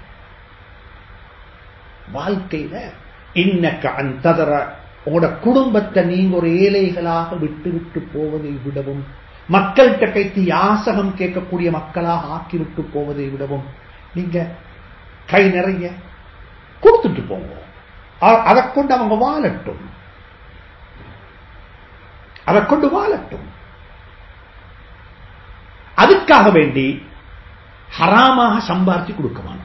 வாழ்க்கையில இன்னக்க அந்ததர உங்களோட குடும்பத்தை நீங்க ஒரு ஏழைகளாக விட்டு விட்டு போவதை விடவும் மக்கள்கிட்ட கைத்து யாசகம் கேட்கக்கூடிய மக்களாக ஆக்கிவிட்டு போவதை விடவும் நீங்க கை நிறைய கொடுத்துட்டு போங்க அதை கொண்டு அவங்க வாழட்டும் அதை கொண்டு வாழட்டும் அதுக்காக வேண்டி ஹராமாக சம்பாரிச்சு கொடுக்கவான்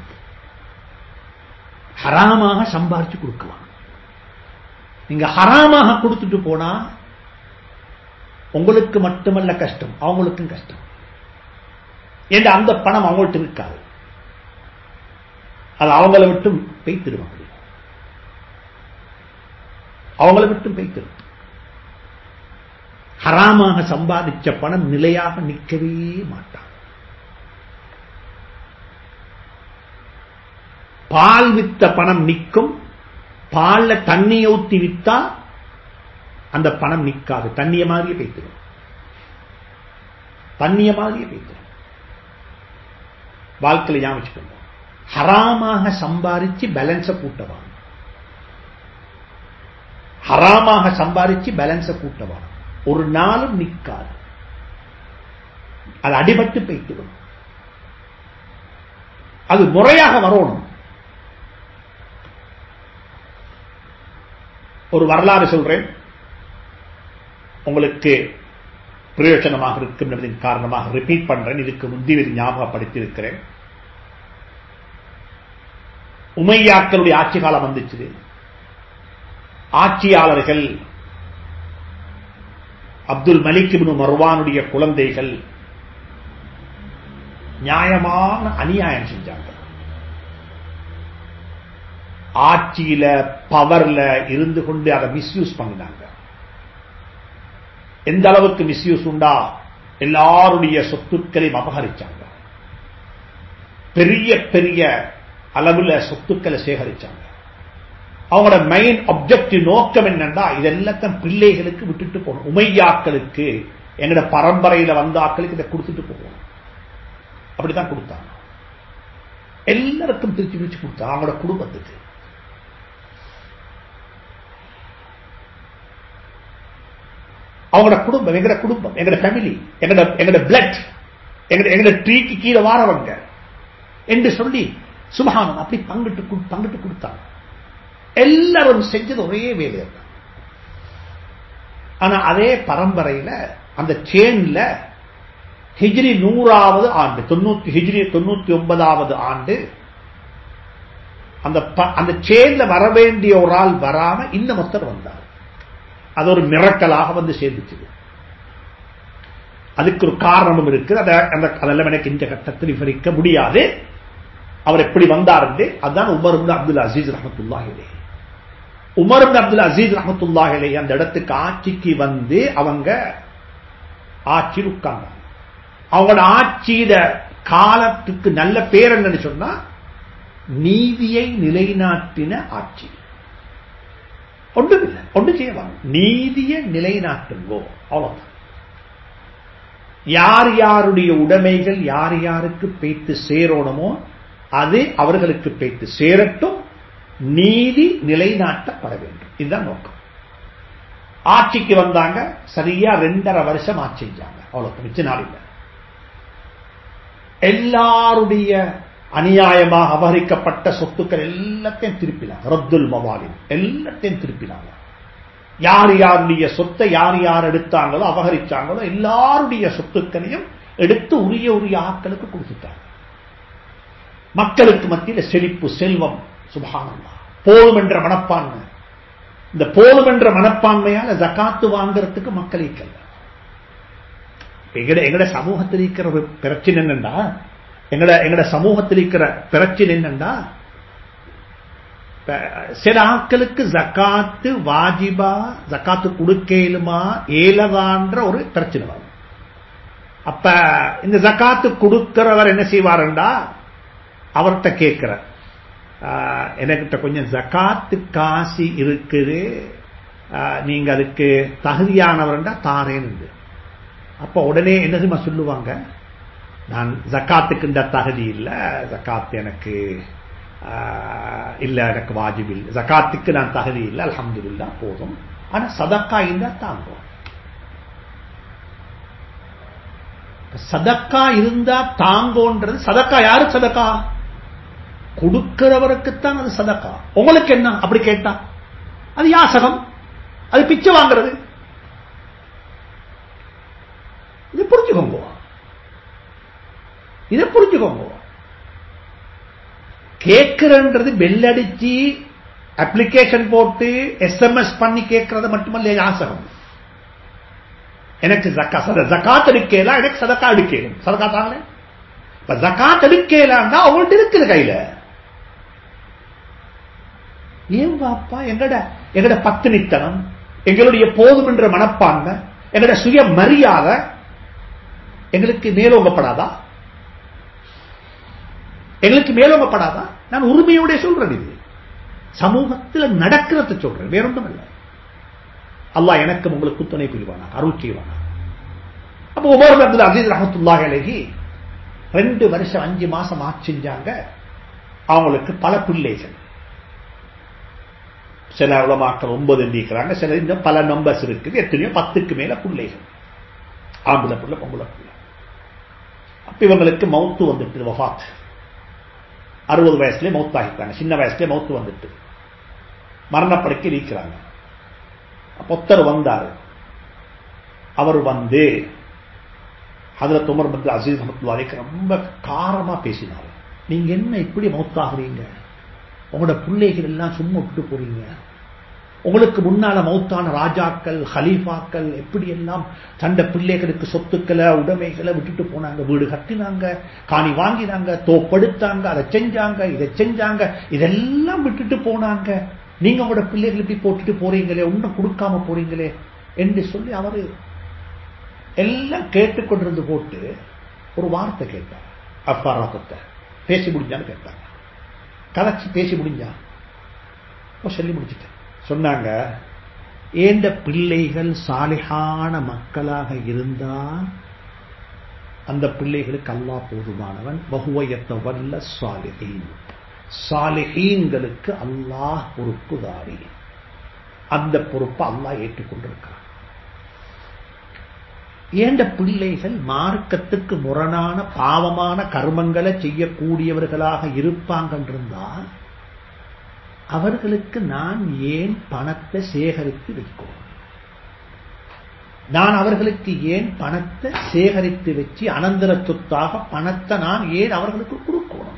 ஹராமாக சம்பாரிச்சு கொடுக்கவான் நீங்க ஹராமாக கொடுத்துட்டு போனா உங்களுக்கு மட்டுமல்ல கஷ்டம் அவங்களுக்கும் கஷ்டம் என்ற அந்த பணம் அவங்கள்ட்ட இருக்காது அது அவங்கள விட்டும் பெய்த்திடும் அவங்கள விட்டும் பெய்த்திடும் ஹராமாக சம்பாதிச்ச பணம் நிலையாக நிற்கவே மாட்டான் பால் வித்த பணம் நிற்கும் பால்ல தண்ணியை ஊத்தி வித்தா அந்த பணம் நிற்காது தண்ணிய மாதிரியே பேய்த்திடும் தண்ணிய மாதிரியே பேய்த்திடும் வாழ்க்கையில ஞாபகம் வச்சுக்கோங்க ஹராமாக சம்பாரிச்சு பேலன்ஸ கூட்டவான் ஹராமாக சம்பாரிச்சு பேலன்ஸ கூட்டவான் ஒரு நாளும் நிற்காது அது அடிபட்டு போய்த்துடும் அது முறையாக வரணும் ஒரு வரலாறு சொல்றேன் உங்களுக்கு பிரயோஜனமாக இருக்கும் என்பதன் காரணமாக ரிப்பீட் பண்றேன் இதுக்கு முந்தி ஞாபகப்படுத்தி இருக்கிறேன் உமையாக்களுடைய ஆட்சி காலம் வந்துச்சு ஆட்சியாளர்கள் அப்துல் மலிக் இப்னு மர்வானுடைய குழந்தைகள் நியாயமான அநியாயம் செஞ்சாங்க ஆட்சியில பவர்ல இருந்து கொண்டு அதை மிஸ்யூஸ் பண்ணினாங்க எந்த அளவுக்கு மிஸ்யூஸ் உண்டா எல்லாருடைய சொத்துக்களையும் அபகரிச்சாங்க பெரிய பெரிய அளவுல சொத்துக்களை சேகரிச்சாங்க அவங்களோட மெயின் அப்செக்டிவ் நோக்கம் என்னன்னா இதெல்லாத்தையும் பிள்ளைகளுக்கு விட்டுட்டு போகணும் உமையாக்களுக்கு எங்களோட பரம்பரையில வந்த ஆக்களுக்கு இதை கொடுத்துட்டு போகணும் அப்படித்தான் கொடுத்தாங்க எல்லாருக்கும் பிரிச்சு பிரிச்சு கொடுத்தாங்க அவங்களோட குடும்பத்துக்கு அவங்களோட குடும்பம் எங்கட குடும்பம் எங்கட ஃபேமிலி எங்கட எங்கட பிளட் எங்கட எங்கட ட்ரீக்கு கீழே வாரவங்க என்று சொல்லி சுபகானம் அப்படி பங்கிட்டு கொடு- பங்கிட்டு கொடுத்தாங்க எல்லாரும் செஞ்சது ஒரே வேலையை தான் ஆனா அதே பரம்பரையில அந்த சேன்ல ஹிஜ்ரி நூறாவது ஆண்டு தொண்ணூத்தி ஹிஜ்ரி தொண்ணூத்தி ஒன்பதாவது ஆண்டு அந்த ப- அந்த சேன்ல வர வேண்டிய ஒரு ஆள் வராம இன்னும் ஒருத்தர் வந்தார் அது ஒரு மிரக்கலாக வந்து சேர்ந்துச்சு அதுக்கு ஒரு காரணமும் இருக்கு அதை அந்த அதெல்லாம் எனக்கு இந்த கட்டத்தில் விவரிக்க முடியாது அவர் எப்படி வந்தார் என்று அதுதான் உமர் இப்னு அப்துல் அசீஸ் ரஹமத்துல்லாஹிலே உமர் இப்னு அப்துல் அசீஸ் ரஹமத்துல்லாஹிலே அந்த இடத்துக்கு ஆட்சிக்கு வந்து அவங்க ஆட்சியில் உட்கார்ந்தாங்க அவங்களோட ஆட்சியில காலத்துக்கு நல்ல பேர் என்னன்னு சொன்னா நீதியை நிலைநாட்டின ஆட்சி ஒன்றுமில்லை ஒன்றும் செய்யலாம் நீதியை நிலைநாட்டுங்கோ அவ்வளவுதான் யார் யாருடைய உடைமைகள் யார் யாருக்கு பேத்து சேரணுமோ அது அவர்களுக்கு பேத்து சேரட்டும் நீதி நிலைநாட்டப்பட வேண்டும் இதுதான் நோக்கம் ஆட்சிக்கு வந்தாங்க சரியா ரெண்டரை வருஷம் ஆட்சி செஞ்சாங்க அவ்வளவு மிச்ச நாள் இல்லை எல்லாருடைய அநியாயமாக அபகரிக்கப்பட்ட சொத்துக்கள் எல்லாத்தையும் திருப்பினாங்க ரத்துல் மவாலின் எல்லாத்தையும் திருப்பினாங்க யார் யாருடைய சொத்தை யார் யார் எடுத்தாங்களோ அபகரிச்சாங்களோ எல்லாருடைய சொத்துக்களையும் எடுத்து உரிய உரிய ஆட்களுக்கு கொடுத்துட்டாங்க மக்களுக்கு மத்தியில் செழிப்பு செல்வம் சுபகானந்தா போதும் என்ற மனப்பான்மை இந்த போதும் என்ற மனப்பான்மையால ஜக்காத்து வாங்குறதுக்கு மக்கள் ஈக்கல்ல எங்கட எங்கட சமூகத்தில் இருக்கிற ஒரு பிரச்சனை என்னண்டா எங்கட எங்கட சமூகத்தில் இருக்கிற பிரச்சனை என்னண்டா இப்ப சில ஆட்களுக்கு ஜக்காத்து வாஜிபா ஜக்காத்து கொடுக்கலுமா ஏலவான்ற ஒரு பிரச்சனை வரும் அப்ப இந்த ஜக்காத்து கொடுக்கிறவர் என்ன செய்வாருண்டா அவர்கிட்ட கேட்கிற எனக்கிட்ட கொஞ்சம் ஜக்காத்து காசி இருக்குது ஆஹ், நீங்க அதுக்கு தகுதியானவர்ண்டா தாரேன்னு அப்ப உடனே என்ன தெரியுமா சொல்லுவாங்க நான் ஜக்காத்துக்குண்ட தகுதி இல்லை ஜக்காத் எனக்கு ஆஹ், இல்ல எனக்கு வாஜிப் இல்லை ஜக்காத்துக்கு நான் தகுதி இல்லை அல்ஹம்துலில்லா போதும் ஆனா சதக்கா இருந்தா தாங்கும் சதக்கா இருந்தா தாங்கோன்றது சதக்கா யாரு சதக்கா கொடுக்கிறவருக்குத்தான் அது சதக்கா உங்களுக்கு என்ன அப்படி கேட்டா அது யாசகம் அது பிச்சை வாங்குறது இதை புரிஞ்சுக்கோங்க இதை புரிஞ்சுக்கோங்க கேட்கிறன்றது பெல் அடிச்சு அப்ளிகேஷன் போட்டு எஸ்எம்எஸ் பண்ணி கேட்கறது மட்டுமல்ல யாசகம் எனக்கு ஜக்கா சத ஜக்காத் எடுக்கலாம் எனக்கு சதக்கா எடுக்கலும் சதக்கா தாங்களே இப்ப ஜக்காத் எடுக்கலாம்னா அவங்கள்ட்ட இருக்குது கையில ஏன் பாப்பா எங்கட எங்கட பத்தினித்தனம் எங்களுடைய போதும் என்ற மனப்பான்மை எங்கட சுய மரியாதை எங்களுக்கு மேலோங்கப்படாதா எங்களுக்கு மேலோங்கப்படாதா நான் உரிமையோட சொல்றேன் இது சமூகத்தில் நடக்கிறத சொல்றேன் வேறொன்றும் இல்லை அல்லாஹ் எனக்கு உங்களுக்கு துணை புரிவானா அருள் செய்வானா அப்போ உமர் அப்துல் அசீஸ் ரஹமத்துல்லாஹி அலைஹி ரெண்டு வருஷம் அஞ்சு மாசம் ஆட்சி செஞ்சாங்க அவங்களுக்கு பல பிள்ளைகள் சில உலமாக்கள் ஒன்பது எண்ணிக்கிறாங்க சில இன்னும் பல நம்பர்ஸ் இருக்குது எத்தனையோ பத்துக்கு மேல பிள்ளைகள் ஆம்பளை பிள்ளை பொம்பளை பிள்ளை அப்ப இவங்களுக்கு மவுத்து வந்துட்டு வஃபாத் அறுபது வயசுலயே மவுத்தாகிட்டாங்க சின்ன வயசுலயே மவுத்து வந்துட்டு மரணப்படுக்கை இருக்கிறாங்க பொத்தர் வந்தார் அவர் வந்து ஹதரத் உமர் பந்து அசீஸ் அஹமத்துல்லாஹிக்கு ரொம்ப காரமா பேசினார் நீங்க என்ன இப்படி மௌத்தாகிறீங்க உங்களோட பிள்ளைகள் எல்லாம் சும்மா விட்டு போறீங்க உங்களுக்கு முன்னால மௌத்தான ராஜாக்கள் ஹலீஃபாக்கள் எப்படி எல்லாம் தண்ட பிள்ளைகளுக்கு சொத்துக்களை உடைமைகளை விட்டுட்டு போனாங்க வீடு கட்டினாங்க காணி வாங்கினாங்க தோப்படுத்தாங்க அதை செஞ்சாங்க இதை செஞ்சாங்க இதெல்லாம் விட்டுட்டு போனாங்க நீங்க உங்களோட பிள்ளைகள் இப்படி போட்டுட்டு போறீங்களே ஒன்றும் கொடுக்காம போறீங்களே என்று சொல்லி அவரு எல்லாம் கேட்டுக்கொண்டிருந்து போட்டு ஒரு வார்த்தை கேட்டார் அப்பாராத்தத்தை பேசி முடிஞ்சான்னு கேட்டாங்க கதைச்சு பேசி முடிஞ்சா சொல்லி முடிச்சுட்டேன் சொன்னாங்க ஏந்த பிள்ளைகள் சாலிகான மக்களாக இருந்தா அந்த பிள்ளைகளுக்கு அல்லா போதுமானவன் பகுவயத்த வல்ல சாலிஹீன் சாலிஹீன்களுக்கு அல்லாஹ் பொறுப்புதாரி அந்த பொறுப்பை அல்லாஹ் ஏற்றுக்கொண்டிருக்கிறான் ஏண்ட பிள்ளைகள் மார்க்கத்துக்கு முரணான பாவமான கர்மங்களை செய்யக்கூடியவர்களாக இருப்பாங்கன்றிருந்தால் அவர்களுக்கு நான் ஏன் பணத்தை சேகரித்து வைக்கணும் நான் அவர்களுக்கு ஏன் பணத்தை சேகரித்து வச்சு அனந்தர சொத்தாக பணத்தை நான் ஏன் அவர்களுக்கு கொடுக்கணும்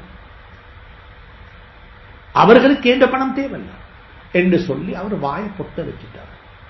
அவர்களுக்கு ஏண்ட பணம் தேவையில்லை என்று சொல்லி அவர் வாயை பொத்த வச்சுட்டார்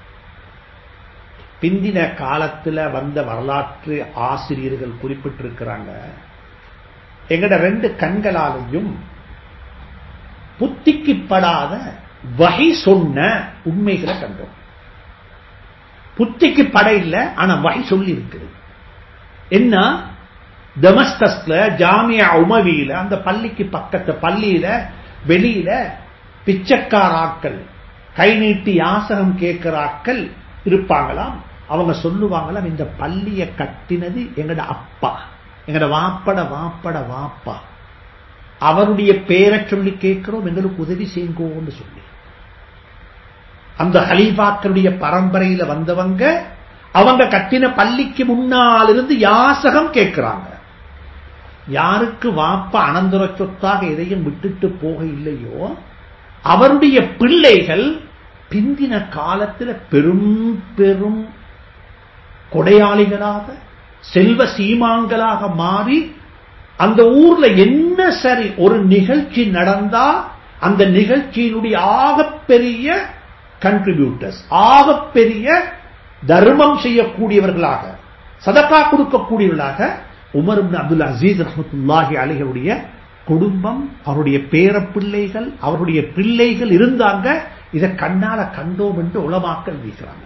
பிந்தின காலத்துல வந்த வரலாற்று ஆசிரியர்கள் குறிப்பிட்டிருக்கிறாங்க எங்கட ரெண்டு கண்களாலையும் புத்திக்குப்படாத வகை சொன்ன உண்மைகளை கண்டோம் புத்திக்கு பட இல்லை ஆனா வகை சொல்லி இருக்குது என்ன டெமஸ்டஸ்ல ஜாமியா உமவியில அந்த பள்ளிக்கு பக்கத்து பள்ளியில வெளியில பிச்சைக்காராக்கள் கை நீட்டி யாசகம் கேட்கிறாக்கள் இருப்பாங்களாம் அவங்க சொல்லுவாங்களாம் இந்த பள்ளியை கட்டினது எங்கட அப்பா எங்கட வாப்பட வாப்பட வாப்பா அவருடைய பேரை சொல்லி கேட்கிறோம் எங்களுக்கு உதவி செய்யுங்கோன்னு சொல்லி அந்த ஹலீஃபாக்களுடைய பரம்பரையில வந்தவங்க அவங்க கட்டின பள்ளிக்கு முன்னால் இருந்து யாசகம் கேட்கிறாங்க யாருக்கு வாப்பா அனந்தர சொத்தாக எதையும் விட்டுட்டு போக இல்லையோ அவருடைய பிள்ளைகள் பிந்தின காலத்தில் பெரும் பெரும் கொடையாளிகளாக செல்வ சீமான்களாக மாறி அந்த ஊர்ல என்ன சரி ஒரு நிகழ்ச்சி நடந்தா அந்த நிகழ்ச்சியினுடைய ஆகப்பெரிய கண்ட்ரிபியூட்டர்ஸ் ஆகப்பெரிய தர்மம் செய்யக்கூடியவர்களாக சதக்கா கொடுக்கக்கூடியவர்களாக உமர் அப்துல் அசீஸ் ரஹமத்துல்லாஹி அலிகளுடைய குடும்பம் அவருடைய பேர பிள்ளைகள் அவருடைய பிள்ளைகள் இருந்தாங்க இதை கண்ணால கண்டோம் என்று உளமாக்கல் வீசுறாங்க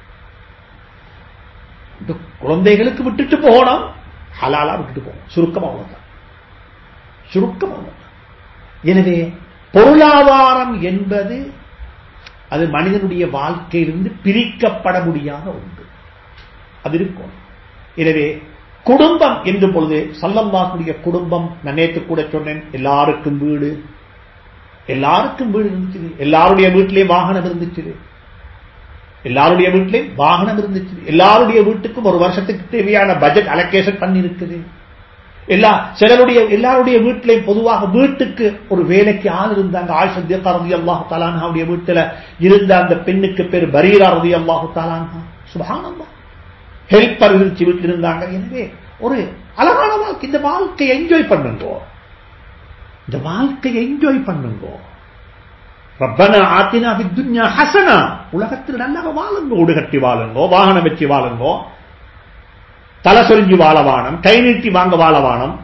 இந்த குழந்தைகளுக்கு விட்டுட்டு போகணும் ஹலாலா விட்டுட்டு போகணும் சுருக்கம் அவ்வளவுதான் சுருக்கம் அவ்வளவுதான் எனவே பொருளாதாரம் என்பது அது மனிதனுடைய வாழ்க்கையிலிருந்து பிரிக்கப்பட முடியாத ஒன்று அது இருக்கும் எனவே குடும்பம் என்று பொழுது சல்லம்பாக்குடைய குடும்பம் நான் நேற்று கூட சொன்னேன் எல்லாருக்கும் வீடு எல்லாருக்கும் வீடு இருந்துச்சு எல்லாருடைய வீட்டிலேயும் வாகனம் இருந்துச்சு எல்லாருடைய வீட்டிலையும் வாகனம் இருந்துச்சு எல்லாருடைய வீட்டுக்கும் ஒரு வருஷத்துக்கு தேவையான பட்ஜெட் அலோகேஷன் பண்ணி இருக்குது எல்லா சிலருடைய எல்லாருடைய வீட்டிலையும் பொதுவாக வீட்டுக்கு ஒரு வேலைக்கு ஆள் இருந்தாங்க ஆயுஷ தீர்த்தா ரதி அல்லாஹு தாலான்ஹாவுடைய வீட்டுல இருந்த அந்த பெண்ணுக்கு பேர் பரீரா ரதி அல்லாஹு தாலான்ஹா சுபஹானல்லா ஹெல்ப்பர் இருந்துச்சு வீட்டில் இருந்தாங்க எனவே ஒரு அழகான வாழ்க்கை இந்த வாழ்க்கையை என்ஜாய் பண்ணுங்கோ இந்த வாழ்க்கையை என்ஜாய் பண்ணுங்கோ ரப்பனா ஆத்தினா துன்யா ஹசனா உலகத்தில் நல்லா வாழுங்கோ ஊடு கட்டி வாழுங்கோ வாகனம் வச்சு வாழுங்கோ தலை சொரிஞ்சு வாழவானம் கை நீட்டி வாங்க வாழவானம்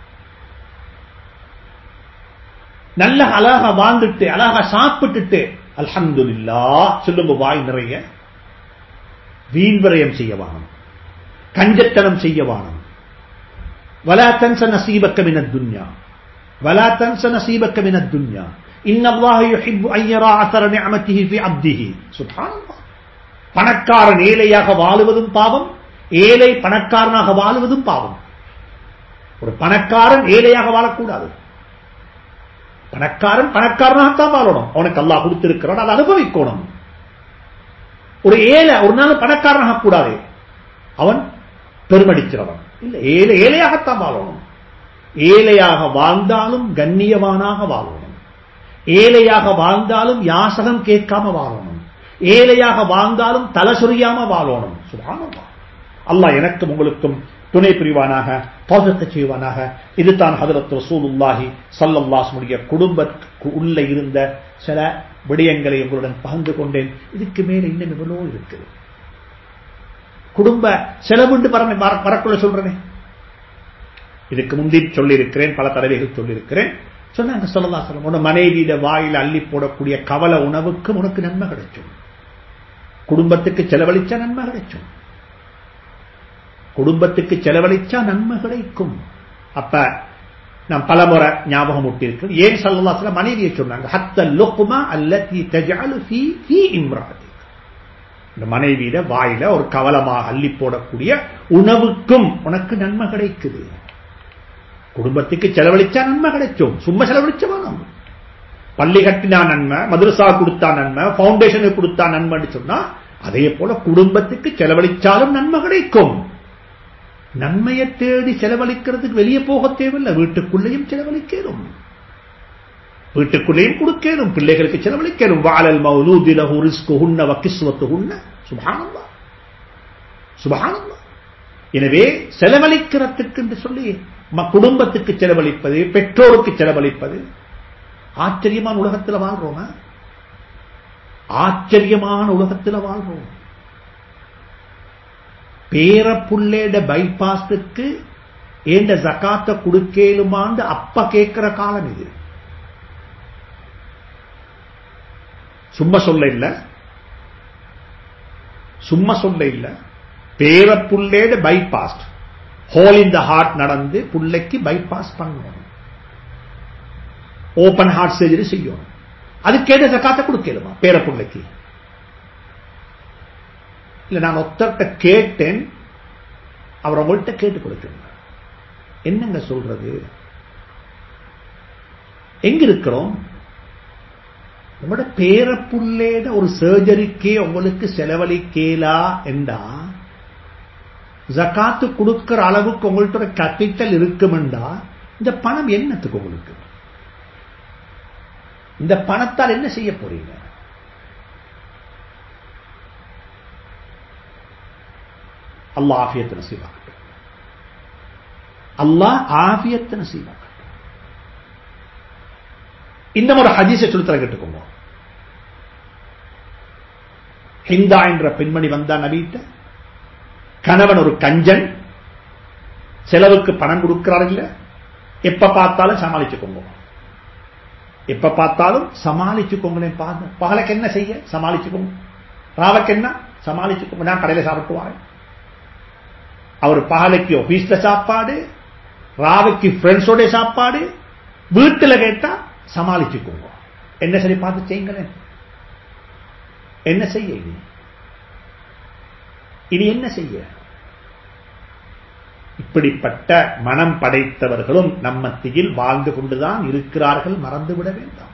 நல்ல அழகா வாழ்ந்துட்டு அழகா சாப்பிட்டுட்டு அல்ஹம்துல்லா சொல்லுங்க வாய் நிறைய வீண்வரயம் செய்ய வானம் கஞ்சத்தனம் செய்ய வானம் வலா தன்ச நசீபக்க மின துன்யா வலா தன்ச நசீபக்க மின துன்யா إن الله يحب أن يرى أثر نعمته في عبده سبحان الله பணக்காரன் ஏழையாக வாழுவதும் பாவம் ஏழை பணக்காரனாக வாழுவதும் பாவம் ஒரு பணக்காரன் ஏழையாக வாழக்கூடாது பணக்காரன் பணக்காரனாகத்தான் வாழணும் அவனுக்கு அல்லா கொடுத்திருக்கிறான் அதை அனுபவிக்கணும் ஒரு ஏழை ஒரு நாள் பணக்காரனாக கூடாது அவன் பெருமடிக்கிறவன் இல்ல ஏழை ஏழையாகத்தான் வாழணும் ஏழையாக வாழ்ந்தாலும் கண்ணியவானாக வாழணும் ஏழையாக வாழ்ந்தாலும் யாசகம் கேட்காம வாழணும் ஏழையாக வாழ்ந்தாலும் தலை சொரியாம வாழணும் சுபானமா அல்லாஹ் எனக்கும் உங்களுக்கும் துணை புரிவானாக தோசத்தை செய்வானாக இதுதான் ஹதரத் ரசூலுல்லாஹி சல்லல்லாஹுடைய குடும்பத்துக்கு உள்ள இருந்த சில விடயங்களை உங்களுடன் பகிர்ந்து கொண்டேன் இதுக்கு மேல இன்னும் எவ்வளோ இருக்குது குடும்ப செலவுண்டு பரம வரக்குள்ள சொல்றேனே இதுக்கு முந்தி சொல்லியிருக்கிறேன் பல தடவைகள் சொல்லியிருக்கிறேன் சொன்னாங்க சொல்லலா சொல்ல உன மனைவியிட வாயில அள்ளி போடக்கூடிய கவல உணவுக்கு உனக்கு நன்மை கிடைக்கும் குடும்பத்துக்கு செலவழிச்சா நன்மை கிடைக்கும் குடும்பத்துக்கு செலவழிச்சா நன்மை கிடைக்கும் அப்ப நான் பலமுறை ஞாபகம் விட்டிருக்கிறேன் ஏன் சல்லல்லாத்துல மனைவியை சொன்னாங்க ஹத்த லுக்மா அல்லதி தஜாலு ஃபீ ஃபீ இம்ராதி இந்த மனைவியிட வாயில ஒரு கவலமாக அள்ளி போடக்கூடிய உணவுக்கும் உனக்கு நன்மை கிடைக்குது குடும்பத்துக்கு செலவழிச்சா நன்மை கிடைக்கும் சும்மா செலவழிச்ச வேணும் பள்ளி கட்டினா நன்மை மதுரசா கொடுத்தா நன்மை பவுண்டேஷனுக்கு கொடுத்தா நன்மைன்னு சொன்னா அதே போல குடும்பத்துக்கு செலவழிச்சாலும் நன்மை கிடைக்கும் நன்மையை தேடி செலவழிக்கிறதுக்கு வெளியே போக தேவையில்லை வீட்டுக்குள்ளேயும் செலவழிக்கணும் வீட்டுக்குள்ளேயும் கொடுக்கணும் பிள்ளைகளுக்கு செலவழிக்கணும் வாழல் மௌலூதிலஹு ரிஸ்குஹுன்ன வக்கிஸ்வத்துஹுன்ன சுபஹானல்லா சுபஹானல்லா எனவே செலவழிக்கிறதுக்கு என்று சொல்லி குடும்பத்துக்கு செலவழிப்பது பெற்றோருக்கு செலவழிப்பது ஆச்சரியமான உலகத்தில் வாழ்றோம் ஆச்சரியமான உலகத்தில் வாழ்றோம் பேர புள்ளேட பைபாஸுக்கு ஏண்ட ஜக்காத்த கொடுக்கலுமாண்டு அப்ப கேட்கிற காலம் இது சும்மா சொல்ல இல்ல சும்மா சொல்ல இல்ல பேர புள்ளேட bypass hole in the heart நடந்து புள்ளைக்கு பைபாஸ் பண்ணணும் ஓபன் ஹார்ட் சர்ஜரி செய்யணும் அதுக்கேற்ற ஜக்காத்த கொடுக்கலுமா பேர பிள்ளைக்கு இல்ல நான் ஒத்தர்கிட்ட கேட்டேன் அவர் உங்கள்கிட்ட கேட்டு கொடுக்கணும் என்னங்க சொல்றது எங்க இருக்கிறோம் உங்களோட பேரப்புள்ளேட ஒரு சர்ஜரிக்கே உங்களுக்கு செலவழிக்கலா என்றா ஜக்காத்து கொடுக்கிற அளவுக்கு உங்கள்ட்ட கேபிட்டல் இருக்குமெண்டா இந்த பணம் என்னத்துக்கு உங்களுக்கு இந்த பணத்தால் என்ன செய்ய போறீங்க அல்லாஹ் ஆஃபியத்தை நசீவாக்கட்டும் அல்லாஹ் ஆஃபியத்தை நசீவாக்கட்டும் இன்னும் ஒரு ஹதீஸை சொல்லித்தர கேட்டுக்கோங்க ஹிந்தா என்ற பெண்மணி வந்தா நபீட்ட கணவன் ஒரு கஞ்சன் செலவுக்கு பணம் கொடுக்கிறார் இல்ல எப்ப பார்த்தாலும் சமாளிச்சுக்கோங்க எப்ப பார்த்தாலும் சமாளிச்சுக்கோங்க பகலுக்கு என்ன செய்ய சமாளிச்சுக்கோங்க ராவக்கு என்ன சமாளிச்சுக்கோங்க நான் கடையில் சாப்பிட்டு வரேன் அவர் பகலைக்கு ஆபீஸ்ல சாப்பாடு ராவைக்கு ஃப்ரெண்ட்ஸோட சாப்பாடு வீட்டுல கேட்டா சமாளிச்சுக்கோங்க என்ன சரி பார்த்து செய்யுங்களேன் என்ன செய்ய இனி இனி என்ன செய்ய இப்படிப்பட்ட மனம் படைத்தவர்களும் நம்மத்தியில் வாழ்ந்து கொண்டுதான் இருக்கிறார்கள் மறந்துவிட வேண்டாம்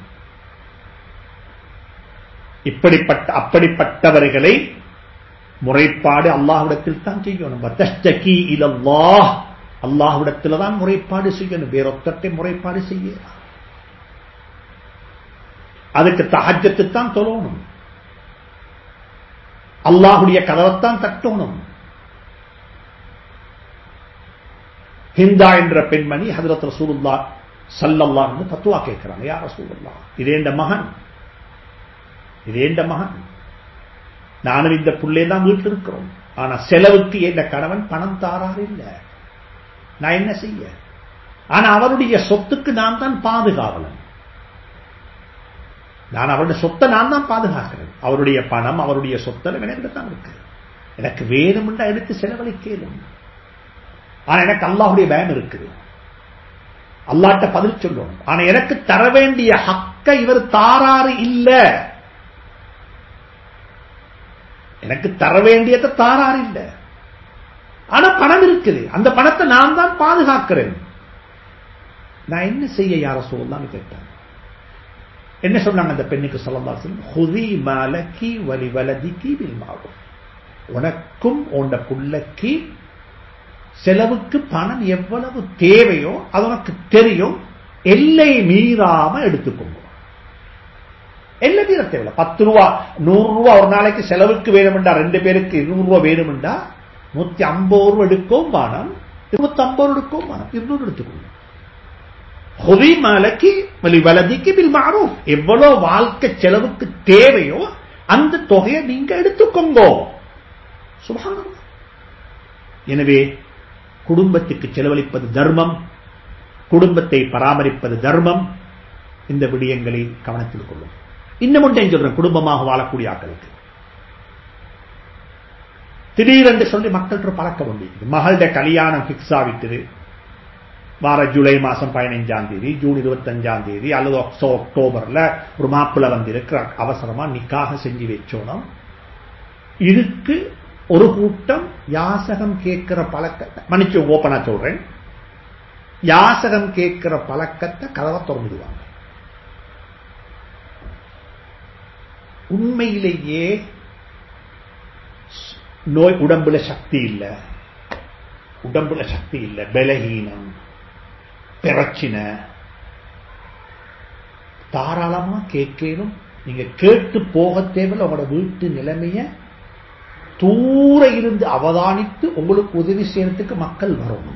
இப்படிப்பட்ட அப்படிப்பட்டவர்களை முறைப்பாடு அல்லாஹ்விடத்தில் தான் செய்யணும் வத்தஸ்தகி இலல்லாஹ் அல்லாஹ்விடத்தில் தான் முறைப்பாடு செய்யணும் வேறொத்தத்தை முறைப்பாடு செய்ய அதுக்கு தஹஜத்து தான் தொழணும் அல்லாஹுடைய கதவைத்தான் தட்டணும் ஹிந்தா என்ற பெண்மணி ஹதரத் ரசூலுல்லா சல்லல்லா என்று தத்துவா கேட்கிறாங்க யார் ரசூலுல்லா இதேண்ட மகன் இதேண்ட மகன் நானும் இந்த புள்ளே தான் வீட்டில் இருக்கிறோம் ஆனா செலவுக்கு என்ற கணவன் பணம் தாராறு இல்ல நான் என்ன செய்ய ஆனா அவருடைய சொத்துக்கு நான் தான் பாதுகாவலன் நான் அவருடைய சொத்தை நான் தான் பாதுகாக்கிறேன் அவருடைய பணம் அவருடைய சொத்தெல்லாம் எனக்கு தான் இருக்கு எனக்கு வேணும்ன்றா எடுத்து செலவழிக்கலும் ஆனா எனக்கு அல்லாஹுடைய பயம் இருக்குது அல்லாட்ட பதில் சொல்லணும் ஆனா எனக்கு தர வேண்டிய ஹக்க இவர் தாராறு இல்ல எனக்கு தர வேண்டியதை தாராறு இல்ல ஆனா பணம் இருக்குது அந்த பணத்தை நான் தான் பாதுகாக்கிறேன் நான் என்ன செய்ய யார சொல்லலாம்னு கேட்டேன் என்ன சொன்னாங்க அந்த பெண்ணுக்கு சொல்லலாம் ஹுதி மலக்கி வலி வலதிக்கு மாறும் உனக்கும் உண்ட புள்ளக்கு செலவுக்கு பணம் எவ்வளவு தேவையோ அது உனக்கு தெரியும் எல்லை மீறாம எடுத்துக்கொண்டு எல்லை மீற தேவையில்ல பத்து ரூபா நூறு ரூபா ஒரு நாளைக்கு செலவுக்கு வேணுமெண்டா ரெண்டு பேருக்கு இருநூறு ரூபா வேணுமெண்டா நூத்தி ஐம்பது ரூபா எடுக்கவும் பணம் இருநூத்தி ஐம்பது ரூபா எடுக்கவும் பணம் இருநூறு எடுத்துக்கொள்ளும் ஹுதி மலக்கி வலி வலதிக்கு பில் மாரூஃப் எவ்வளவு வாழ்க்கை செலவுக்கு தேவையோ அந்த தொகையை நீங்க எடுத்துக்கோங்க சுபஹானல்லாஹ் எனவே குடும்பத்துக்கு செலவழிப்பது தர்மம் குடும்பத்தை பராமரிப்பது தர்மம் இந்த விடயங்களை கவனத்தில் கொள்ளும் இன்னும் ஒன்றையும் சொல்றேன் குடும்பமாக வாழக்கூடிய ஆட்களுக்கு திடீரென்று சொல்லி மக்கள்கிட்ட பழக்க வேண்டியது மகளோட கல்யாணம் பிக்ஸ் ஆகிட்டு வார ஜூலை மாசம் பதினைஞ்சாம் தேதி ஜூன் இருபத்தஞ்சாம் தேதி அல்லது அக்டோபர்ல ஒரு மாப்பிள்ள வந்து இருக்கிற அவசரமா நிக்காக செஞ்சு வச்சோனும் இதுக்கு ஒரு கூட்டம் யாசகம் கேட்கிற பழக்கத்தை மன்னிச்சு ஓப்பனா சொல்றேன் யாசகம் கேட்கிற பழக்கத்தை கதவை திறந்துடுவாங்க உண்மையிலேயே நோய் உடம்புல சக்தி இல்ல உடம்புல சக்தி இல்ல பலகீனம் பிரச்சினை தாராளமா கேட்கணும் நீங்க கேட்டு போக தேவையில்ல உங்களோட வீட்டு நிலைமைய தூர இருந்து அவதானித்து உங்களுக்கு உதவி செய்யறதுக்கு மக்கள் வரணும்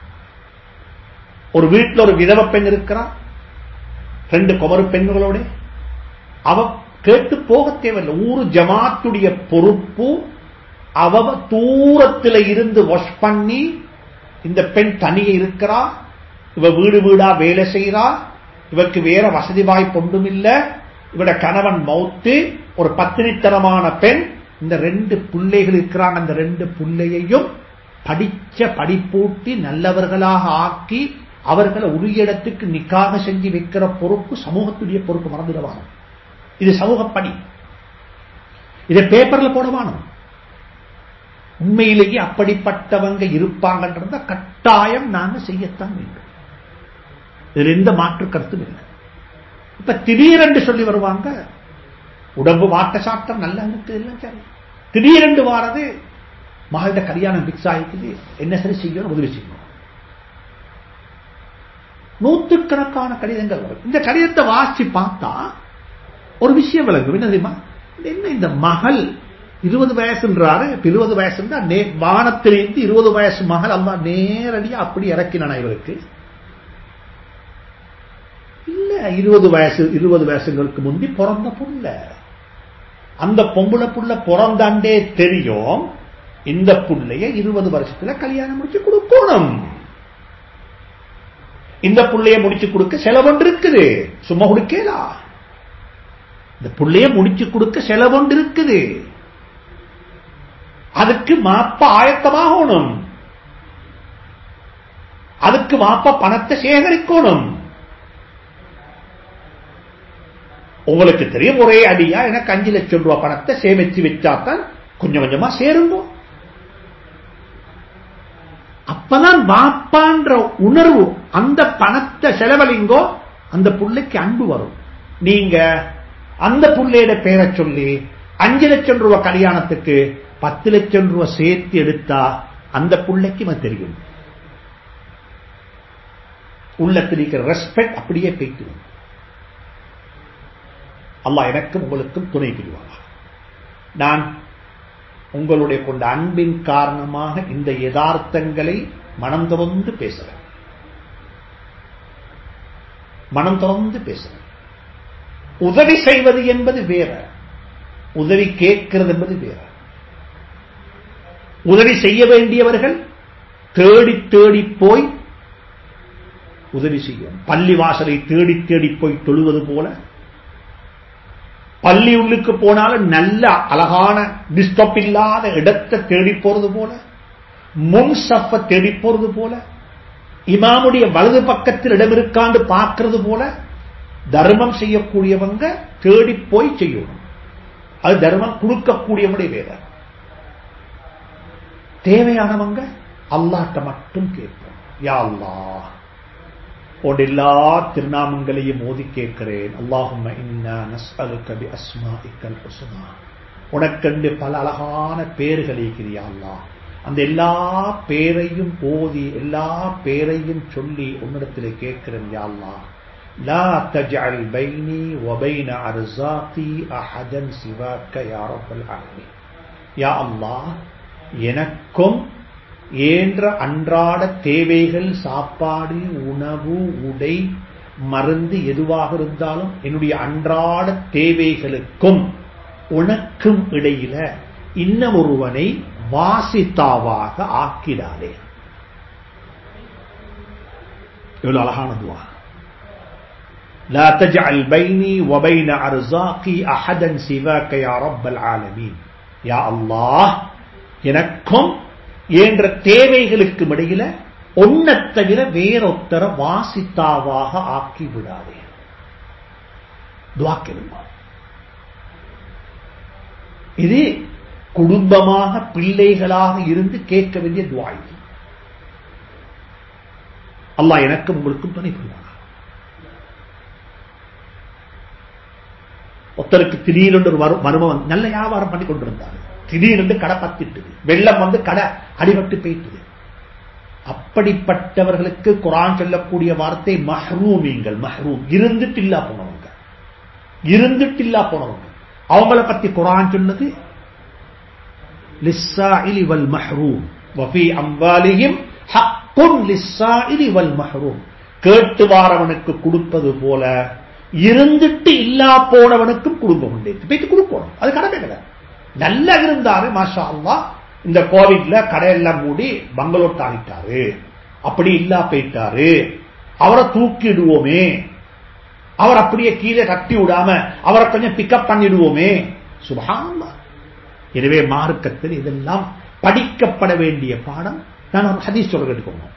ஒரு வீட்டில் ஒரு விதவ பெண் இருக்கிறா ரெண்டு குமரு பெண்களோட அவ கேட்டு போக தேவையில்லை ஊரு ஜமாத்துடைய பொறுப்பு அவ தூரத்தில் இருந்து வாஷ் பண்ணி இந்த பெண் தனியே இருக்கிறா இவ வீடு வீடா வேலை செய்யறா இவருக்கு வேற வசதி வாய்ப்பு ஒன்றும் இல்ல இவட கணவன் மௌத்து ஒரு பத்தினித்தனமான பெண் இந்த ரெண்டு பிள்ளைகள் இருக்கிறாங்க அந்த ரெண்டு பிள்ளையையும் படிச்ச படிப்பூட்டி நல்லவர்களாக ஆக்கி அவர்களை உரிய இடத்துக்கு நிக்காக செஞ்சு வைக்கிற பொறுப்பு சமூகத்துடைய பொறுப்பு மறந்துடுவாங்க இது சமூக பணி இதை பேப்பர்ல போடவானோ உண்மையிலேயே அப்படிப்பட்டவங்க இருப்பாங்கன்றத கட்டாயம் நாங்க செய்யத்தான் வேண்டும் இதுல எந்த மாற்று கருத்தும் இல்லை இப்ப திடீரென்று சொல்லி வருவாங்க உடம்பு வாட்ட சாட்டம் நல்லா இருக்கு எல்லாம் சரி திடீரென்று வாரது மகளிட கல்யாணம் பிக்ஸ் ஆகிக்குது என்ன சரி செய்யணும் உதவி செய்யணும் நூற்றுக்கணக்கான கடிதங்கள் வரும் இந்த கடிதத்தை வாசி பார்த்தா ஒரு விஷயம் விளங்கும் என்ன தெரியுமா என்ன இந்த மகள் இருபது வயசுன்றாரு இருபது வயசுன்றா வானத்திலிருந்து இருபது வயசு மகள் அல்லா நேரடியா அப்படி இறக்கினானா இவருக்கு இல்ல இருபது வயசு இருபது வயசுங்களுக்கு முந்தி பிறந்த புள்ள அந்த பொம்பளை புள்ள பிறந்தாண்டே தெரியும் இந்த புள்ளைய இருபது வருஷத்துல கல்யாணம் முடிச்சு கொடுக்கணும் இந்த புள்ளைய முடிச்சு கொடுக்க செலவொன்று இருக்குது சும்மா கொடுக்கலா இந்த புள்ளைய முடிச்சு கொடுக்க செலவொன்று இருக்குது அதுக்கு மாப்ப ஆயத்தமாகணும் அதுக்கு மாப்ப பணத்தை சேகரிக்கணும் உங்களுக்கு தெரியும் ஒரே அடியா எனக்கு அஞ்சு லட்சம் ரூபாய் பணத்தை சேமிச்சு வச்சாத்தான் கொஞ்சம் கொஞ்சமா சேருங்க அப்பதான் வாப்பான்ற உணர்வு அந்த பணத்தை செலவழிங்கோ அந்த புள்ளைக்கு அன்பு வரும் நீங்க அந்த புள்ளையோட பேரை சொல்லி அஞ்சு லட்சம் ரூபாய் கல்யாணத்துக்கு பத்து லட்சம் ரூபாய் சேர்த்து எடுத்தா அந்த புள்ளைக்கு தெரியும் உள்ளத்தில் இருக்கிற ரெஸ்பெக்ட் அப்படியே போய்த்து அல்லா எனக்கும் உங்களுக்கும் துணை புரிவாங்க நான் உங்களுடைய கொண்ட அன்பின் காரணமாக இந்த யதார்த்தங்களை மனம் திறந்து பேசுறேன் மனம் திறந்து பேசுறேன் உதவி செய்வது என்பது வேற உதவி கேட்கிறது என்பது வேற உதவி செய்ய வேண்டியவர்கள் தேடி தேடி போய் உதவி செய்யும் பள்ளி வாசலை தேடி தேடி போய் தொழுவது போல பள்ளி உள்ளுக்கு போனாலும் நல்ல அழகான டிஸ்டர்ப் இல்லாத இடத்தை தேடி போறது போல முன் சப்ப தேடி போறது போல இமாமுடைய வலது பக்கத்தில் இடம் இருக்காண்டு பார்க்கிறது போல தர்மம் செய்யக்கூடியவங்க தேடி போய் செய்யணும் அது தர்மம் கொடுக்கக்கூடியவனுடைய வேலை தேவையானவங்க அல்லாட்ட மட்டும் கேட்போம் யா அல்லா உன் எல்லா திருநாமங்களையும் மோதி கேட்கிறேன் அல்லாஹும் உனக்கண்டு பல அழகான பேர்கள் இருக்கிறியா அல்லா அந்த எல்லா பேரையும் ஓதி எல்லா பேரையும் சொல்லி உன்னிடத்தில் கேட்கிறேன் யா அல்லா لا تجعل بيني وبين أرزاقي أحدا سواك يا رب العالمين يا الله எனக்கும் ஏன்ற அன்றாட தேவைகள் சாப்பாடு உணவு உடை மருந்து எதுவாக இருந்தாலும் என்னுடைய அன்றாட தேவைகளுக்கும் உனக்கும் இடையில இன்னும் ஒருவனை வாசித்தாவாக ஆக்கிடாதே எவ்வளவு அழகான துவா لا تجعل بيني وبين أرزاقي أحدا سواك يا رب العالمين يا الله எனக்கும் என்ற தேவைகளுக்கும் இடையில ஒன்னை தவிர வேறொத்தர வாசித்தாவாக ஆக்கி விடாதே துவாக்கிருமா இது குடும்பமாக பிள்ளைகளாக இருந்து கேட்க வேண்டிய துவா இது அல்லாஹ் எனக்கும் உங்களுக்கும் துணை புரிவாங்க ஒருத்தருக்கு திடீரென்று ஒரு மருமவன் நல்ல வியாபாரம் பண்ணி கொண்டிருந்தார் திடீரென்று கடை பத்திட்டுது வெள்ளம் வந்து கடை அடிபட்டு போயிட்டுது அப்படிப்பட்டவர்களுக்கு குரான் சொல்லக்கூடிய வார்த்தை மஹ்ரூமீங்கள் மஹ்ரூம் இருந்துட்டு இல்லா போனவங்க இருந்துட்டு இல்லா போனவங்க அவங்கள பத்தி குரான் சொன்னது லிஸ்ஸாயிலி வல் மஹ்ரூம் வஃபி அம்வாலிஹிம் ஹக்குன் லிஸ்ஸாயிலி வல் மஹ்ரூம் கேட்டு வாரவனுக்கு கொடுப்பது போல இருந்துட்டு இல்லா போனவனுக்கும் குடும்பம் உண்டு போயிட்டு கொடுக்கணும் அது கடமை கிடையாது நல்லா இருந்தாரு மாஷா அல்லா இந்த கோவிட்ல கடையெல்லாம் மூடி பங்களோட் ஆகிட்டாரு அப்படி இல்லா போயிட்டாரு அவரை தூக்கிடுவோமே அவர் அப்படியே கீழே கட்டி விடாம அவரை கொஞ்சம் பிக்கப் பண்ணிடுவோமே சுபகாமா எனவே மார்க்கத்தில் இதெல்லாம் படிக்கப்பட வேண்டிய பாடம் நான் ஒரு ஹதீஸ் சொல்ல கேட்டுக்கோங்க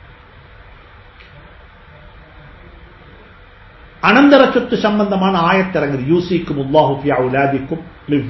அனந்தர சொத்து சம்பந்தமான ஆயத்திறங்குது யூசிக்கும் உல்லாஹு உலாதிக்கும்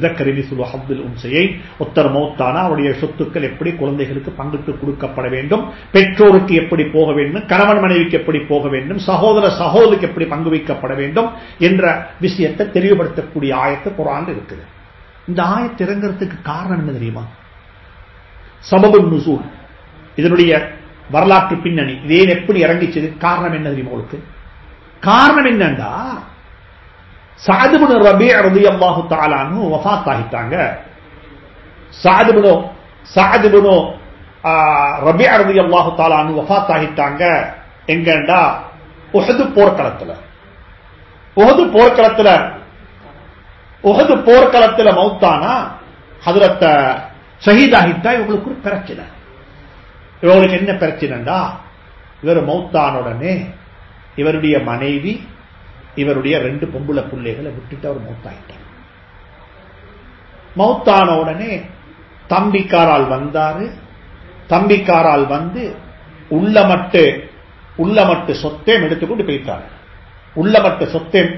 ஒத்தர் மௌத்தானா அவருடைய சொத்துக்கள் எப்படி குழந்தைகளுக்கு பங்கிட்டு கொடுக்கப்பட வேண்டும் பெற்றோருக்கு எப்படி போக வேண்டும் கணவன் மனைவிக்கு எப்படி போக வேண்டும் சகோதர சகோதரிக்கு எப்படி பங்கு வைக்கப்பட வேண்டும் என்ற விஷயத்தை தெளிவுபடுத்தக்கூடிய ஆயத்து குரான் இருக்குது இந்த ஆயத்து இறங்குறதுக்கு காரணம் என்ன தெரியுமா சபபு நுசூல் இதனுடைய வரலாற்று பின்னணி இதே எப்படி இறங்கிச்சது காரணம் என்ன தெரியுமா உங்களுக்கு காரணம் என்னண்டா சாதுபுன ரபி ரதி அல்லாஹு தாலான்னு வஃத் ஆகிட்டாங்க சாதுபுனோ சாதுபுனோ ரபி ரதி அல்லாஹு தாலான்னு வஃத் ஆகிட்டாங்க எங்கண்டா உஹது போர்க்களத்துல உஹது போர்க்களத்துல உஹது போர்க்களத்துல மௌத்தானா ஹதரத்த ஷஹீதாகிட்டா இவங்களுக்கு ஒரு பிரச்சனை இவங்களுக்கு என்ன பிரச்சனைண்டா இவர் மௌத்தான உடனே இவருடைய மனைவி இவருடைய ரெண்டு பொம்புல பிள்ளைகளை விட்டுட்டு அவர் மௌத்தாயிட்டார் மௌத்தான உடனே தம்பிக்காரால் வந்தாரு தம்பிக்காரால் வந்து உள்ளமட்டு உள்ளமட்டு சொத்தேம் எடுத்துக்கொண்டு போயிட்டாரு உள்ளமட்டு சொத்தேம்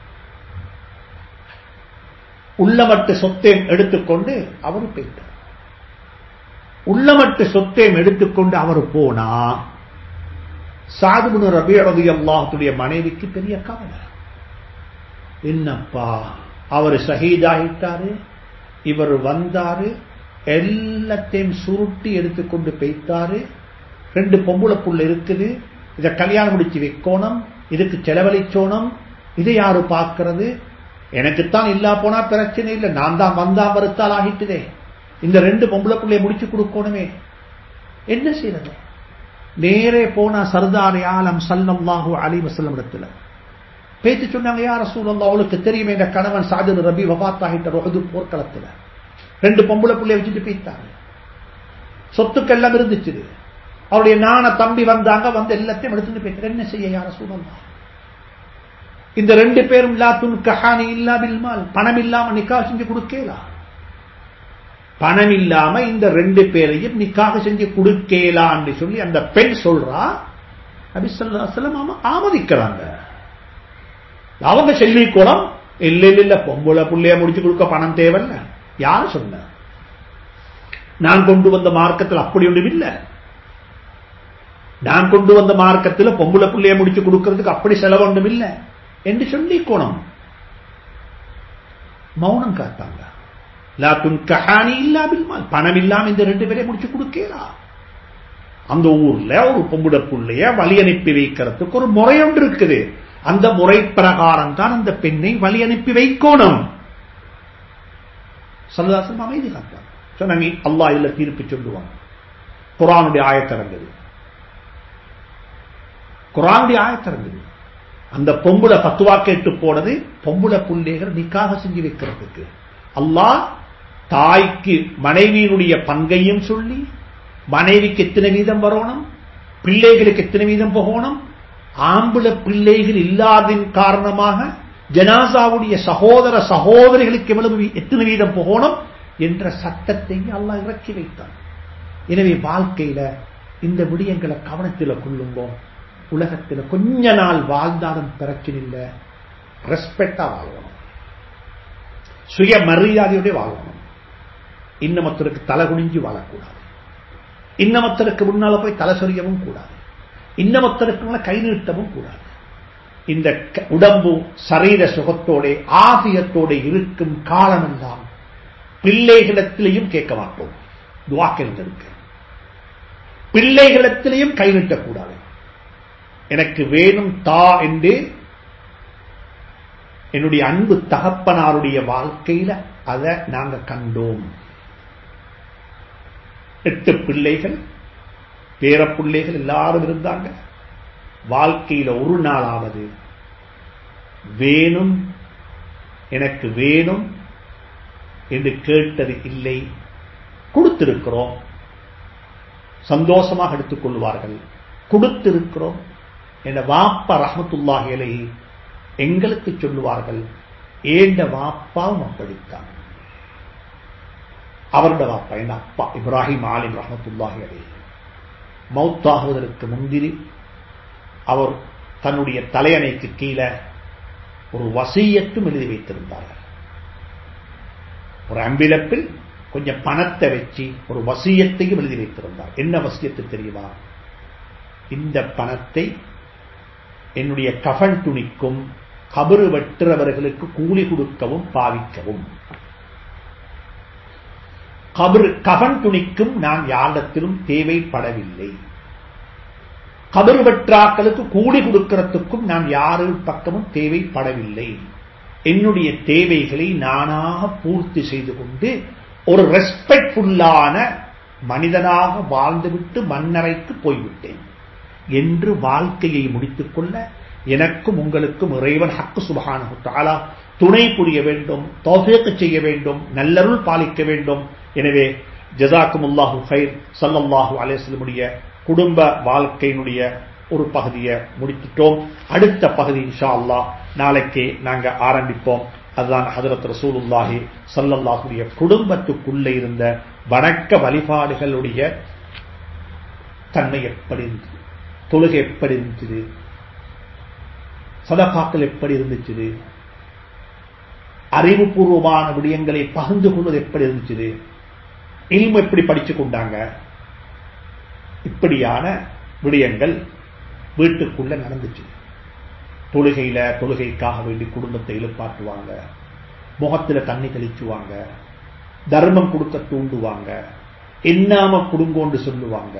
உள்ளமட்டு சொத்தேம் எடுத்துக்கொண்டு அவரு போயிட்டார் உள்ளமட்டு சொத்தேம் எடுத்துக்கொண்டு அவர் போனா சாதுபுனு ரபியரது அல்லாஹுடைய மனைவிக்கு பெரிய கவலை என்னப்பா அவர் ஷஹீதாகிட்டாரு இவர் வந்தாரு எல்லாத்தையும் சுருட்டி எடுத்துக்கொண்டு போய்த்தாரு ரெண்டு பொம்புளை புள்ள இருக்குது இதை கல்யாணம் முடிச்சு வைக்கணும் இதுக்கு செலவழிச்சோணும் இதை யாரு பார்க்கறது எனக்குத்தான் இல்லா போனா பிரச்சனை இல்லை நான் தான் வந்தா மறுத்தால் ஆகிட்டுதே இந்த ரெண்டு பொம்பளை பிள்ளைய முடிச்சு கொடுக்கணுமே என்ன செய்யறது நேரே போனா சர்தார் ஆலம் சல்லல்லாஹு அலி வசல்லம் இடத்துல பேச்சு சொன்னாங்க யார சூழல் அவளுக்கு தெரியுமே எங்க கணவன் சாஜது ரபி வபாத்தாகிட்ட ரொஹது போர்க்களத்துல ரெண்டு பொம்பளை பிள்ளைய வச்சுட்டு போயிட்டாங்க சொத்துக்கெல்லாம் இருந்துச்சு அவருடைய நான தம்பி வந்தாங்க வந்து எல்லாத்தையும் எடுத்துட்டு போயிட்டு என்ன செய்ய யார சூழல் இந்த ரெண்டு பேரும் லாத்துல் கஹானி இல்லா பில்மால் பணம் இல்லாம நிக்கா செஞ்சு கொடுக்கலாம் பணம் இல்லாம இந்த ரெண்டு பேரையும் நிக்காக செஞ்சு கொடுக்கலான்னு சொல்லி அந்த பெண் சொல்றா அபிசல்லாம் ஆமதிக்கிறாங்க அவங்க செல்வி குளம் இல்ல இல்ல இல்ல பொம்பளை புள்ளைய முடிச்சு கொடுக்க பணம் தேவையில்ல யாரு சொன்ன நான் கொண்டு வந்த மார்க்கத்தில் அப்படி ஒன்றும் இல்லை நான் கொண்டு வந்த மார்க்கத்தில் பொம்பளை புள்ளைய முடிச்சு கொடுக்கறதுக்கு அப்படி செலவு ஒன்றும் இல்லை என்று சொல்லி குணம் மௌனம் காத்தாங்க பணம் இல்லாம இந்த ரெண்டு பேரையும் முடிச்சு கொடுக்கலாம் அந்த ஊர்ல ஒரு பொம்புட புள்ளைய வழி அனுப்பி வைக்கிறதுக்கு ஒரு முறை ஒன்று இருக்குது அந்த முறை பிரகாரம் தான் அந்த பெண்ணை வழி அனுப்பி வைக்கணும் சல்லதாசன் அமைதி காத்தாங்க சொன்னாங்க அல்லா இல்ல தீர்ப்பு சொல்லுவாங்க குரானுடைய ஆயத்திறங்குது குரானுடைய ஆயத்திறங்குது அந்த பொம்புல பத்துவா கேட்டு போனது பொம்புல புள்ளைகள் நிக்காக செஞ்சு வைக்கிறதுக்கு அல்லாஹ் தாய்க்கு மனைவியினுடைய பங்கையும் சொல்லி மனைவிக்கு எத்தனை வீதம் வரணும் பிள்ளைகளுக்கு எத்தனை வீதம் போகணும் ஆம்புல பிள்ளைகள் இல்லாதின் காரணமாக ஜனாசாவுடைய சகோதர சகோதரிகளுக்கு எவ்வளவு எத்தனை வீதம் போகணும் என்ற சட்டத்தை அல்லாஹ் இறக்கி வைத்தான் எனவே வாழ்க்கையில இந்த விடயங்களை கவனத்தில் கொள்ளுங்கோ உலகத்தில் கொஞ்ச நாள் வாழ்ந்தாலும் பிரச்சனை இல்லை ரெஸ்பெக்டா வாழணும் சுய மரியாதையோட வாழணும் இன்னமத்தருக்கு தலை குனிஞ்சு வாழக்கூடாது இன்னமத்தருக்கு முன்னால போய் தலை சொரியவும் கூடாது இன்னமத்தருக்கு கை நீட்டவும் கூடாது இந்த உடம்பு சரீர சுகத்தோட ஆசியத்தோட இருக்கும் காலமெல்லாம் பிள்ளைகளிடத்திலையும் கேட்க மாட்டோம் துவாக்கிருந்திருக்கு பிள்ளைகளிடத்திலையும் கை நீட்டக்கூடாது எனக்கு வேணும் தா என்று என்னுடைய அன்பு தகப்பனாருடைய வாழ்க்கையில அதை நாங்க கண்டோம் எட்டு பிள்ளைகள் பேர பிள்ளைகள் எல்லாரும் இருந்தாங்க வாழ்க்கையில ஒரு நாளாவது வேணும் எனக்கு வேணும் என்று கேட்டது இல்லை கொடுத்திருக்கிறோம் சந்தோஷமாக எடுத்துக் கொள்வார்கள் கொடுத்திருக்கிறோம் என்ற வாப்பா ரஹமத்துல்லாஹிலை எங்களுக்கு சொல்லுவார்கள் ஏண்ட வாப்பாவும் அப்படித்தான் அவருடைய வாப்பா என் அப்பா இப்ராஹிம் ஆலிம் ரஹமத்துல்லாஹி அலை மௌத்தாகுவதற்கு முந்திரி அவர் தன்னுடைய தலையணைக்கு கீழே ஒரு வசியத்தும் எழுதி வைத்திருந்தார்கள் ஒரு அம்பிலப்பில் கொஞ்சம் பணத்தை வச்சு ஒரு வசியத்தையும் எழுதி வைத்திருந்தார் என்ன வசியத்து தெரியுமா இந்த பணத்தை என்னுடைய கஃன் துணிக்கும் கபறு வெட்டுறவர்களுக்கு கூலி கொடுக்கவும் பாவிக்கவும் கபரு கஃன் துணிக்கும் நான் யாரிடத்திலும் தேவைப்படவில்லை கபரு வெற்றாக்களுக்கு கூலி கொடுக்கிறதுக்கும் நான் யாரு பக்கமும் தேவைப்படவில்லை என்னுடைய தேவைகளை நானாக பூர்த்தி செய்து கொண்டு ஒரு ரெஸ்பெக்ட்ஃபுல்லான மனிதனாக வாழ்ந்துவிட்டு மன்னரைக்கு போய்விட்டேன் என்று வாழ்க்கையை முடித்துக் கொள்ள எனக்கும் உங்களுக்கும் இறைவன் ஹக்கு சுபகான தாலா துணை புரிய வேண்டும் தோஃபேக்கு செய்ய வேண்டும் நல்லருள் பாலிக்க வேண்டும் எனவே ஜசாக்கும் உல்லாஹு ஹைர் சல்லல்லாஹு அலேஸ்லமுடைய குடும்ப வாழ்க்கையினுடைய ஒரு பகுதியை முடித்துட்டோம் அடுத்த பகுதி இன்ஷா அல்லா நாளைக்கு நாங்க ஆரம்பிப்போம் அதுதான் ஹதரத் ரசூலுல்லாஹி சல்லல்லாஹுடைய குடும்பத்துக்குள்ள இருந்த வணக்க வழிபாடுகளுடைய தன்மை எப்படி இருந்தது தொழுகை எப்படி இருந்துச்சு சதகாக்கள் எப்படி இருந்துச்சு அறிவுபூர்வமான விடயங்களை பகிர்ந்து கொள்வது எப்படி இருந்துச்சு இல்மு எப்படி படிச்சு கொண்டாங்க இப்படியான விடயங்கள் வீட்டுக்குள்ள நடந்துச்சு தொழுகையில தொழுகைக்காக வேண்டி குடும்பத்தை எழுப்பாட்டுவாங்க முகத்துல தண்ணி தெளிச்சுவாங்க தர்மம் கொடுக்க தூண்டுவாங்க என்னாம குடுங்கோண்டு சொல்லுவாங்க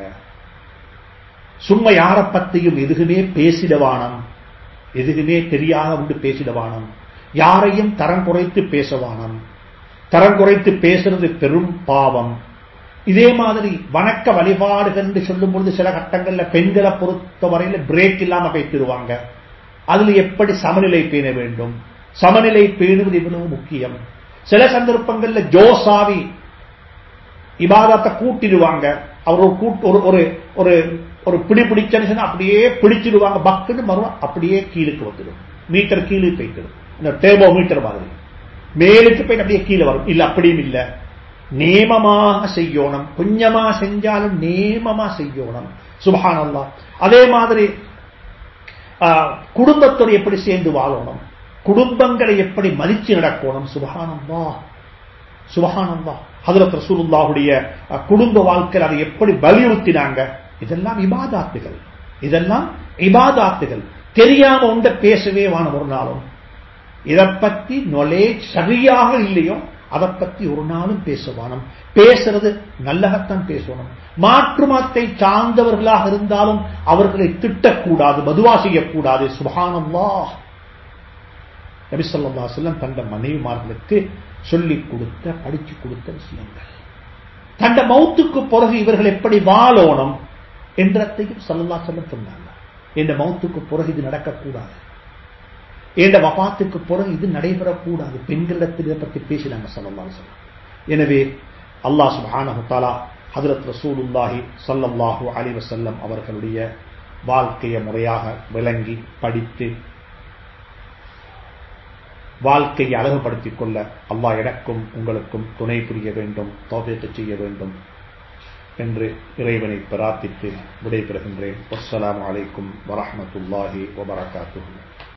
சும்மா யார பத்தியும் எதுகுமே பேசிடவானம் எதுகுமே தெரியாத உண்டு பேசிடவானம் யாரையும் தரம் குறைத்து பேசவானம் தரம் குறைத்து பேசுறது பெரும் பாவம் இதே மாதிரி வணக்க வழிபாடுகள் என்று சொல்லும் பொழுது சில கட்டங்கள்ல பெண்களை பொறுத்த வரையில பிரேக் இல்லாம பேசிடுவாங்க அதுல எப்படி சமநிலை பேண வேண்டும் சமநிலை பேணுவது இவ்வளவு முக்கியம் சில சந்தர்ப்பங்கள்ல ஜோசாவி இபாதத்தை கூட்டிடுவாங்க அவர் ஒரு கூட்டு ஒரு ஒரு ஒரு ஒரு பிடி பிடிச்சன்னு அப்படியே பிடிச்சிடுவாங்க பக்குன்னு மறுவா அப்படியே கீழுக்கு வந்துடும் மீட்டர் கீழே போயிட்டு இந்த டேபோ மீட்டர் மாதிரி மேலுக்கு போயிட்டு அப்படியே கீழே வரும் இல்ல அப்படியும் இல்ல நேமமாக செய்யணும் கொஞ்சமா செஞ்சாலும் நேமமா செய்யணும் சுபஹானல்லா அதே மாதிரி குடும்பத்தோடு எப்படி சேர்ந்து வாழணும் குடும்பங்களை எப்படி மதிச்சு நடக்கணும் சுபஹானந்தா சுபஹானந்தா ஹதரத் ரசூலுல்லாஹுடைய குடும்ப வாழ்க்கையில் அதை எப்படி வலியுறுத்தினாங்க இதெல்லாம் இபாதாத்துகள் இதெல்லாம் இபாதாத்துகள் தெரியாம உண்ட பேசவே வான ஒரு நாளும் இதை பத்தி நாலேஜ் சரியாக இல்லையோ அதை பத்தி ஒரு நாளும் பேசுவானம் பேசுறது நல்லகத்தான் பேசணும் மாற்று மத்தை சார்ந்தவர்களாக இருந்தாலும் அவர்களை திட்டக்கூடாது மதுவா செய்யக்கூடாது சுபானல்லா நபிசல்லா செல்லம் தந்த மனைவிமார்களுக்கு சொல்லிக் கொடுத்த படிச்சு கொடுத்த விஷயங்கள் தண்ட மௌத்துக்கு பிறகு இவர்கள் எப்படி வாழணும் என்றத்தையும் சல்லல்லா சொல்ல சொன்னாங்க என்ற மௌத்துக்கு பிறகு இது நடக்கக்கூடாது என்ற வபாத்துக்கு பிறகு இது நடைபெறக்கூடாது பெண்களிடத்தில் இதை பற்றி பேசினாங்க சல்லல்லா சொல்லம் எனவே அல்லாஹ் சுப்ஹானஹு தஆலா ஹஜரத் ரசூலுல்லாஹி ஸல்லல்லாஹு அலைஹி வஸல்லம் அவர்களுடைய வாழ்க்கையை முறையாக விளங்கி படித்து வாழ்க்கையை அழகுபடுத்திக் கொள்ள அல்லாஹ் எனக்கும் உங்களுக்கும் துணை புரிய வேண்டும் தோபியத்தை செய்ய வேண்டும் என்று இறைவனை பிரார்த்தித்து விடைபெறுகின்றேன் அஸ்ஸலாமு அலைக்கும் வரஹ்மத்துல்லாஹி வபரகாத்துஹு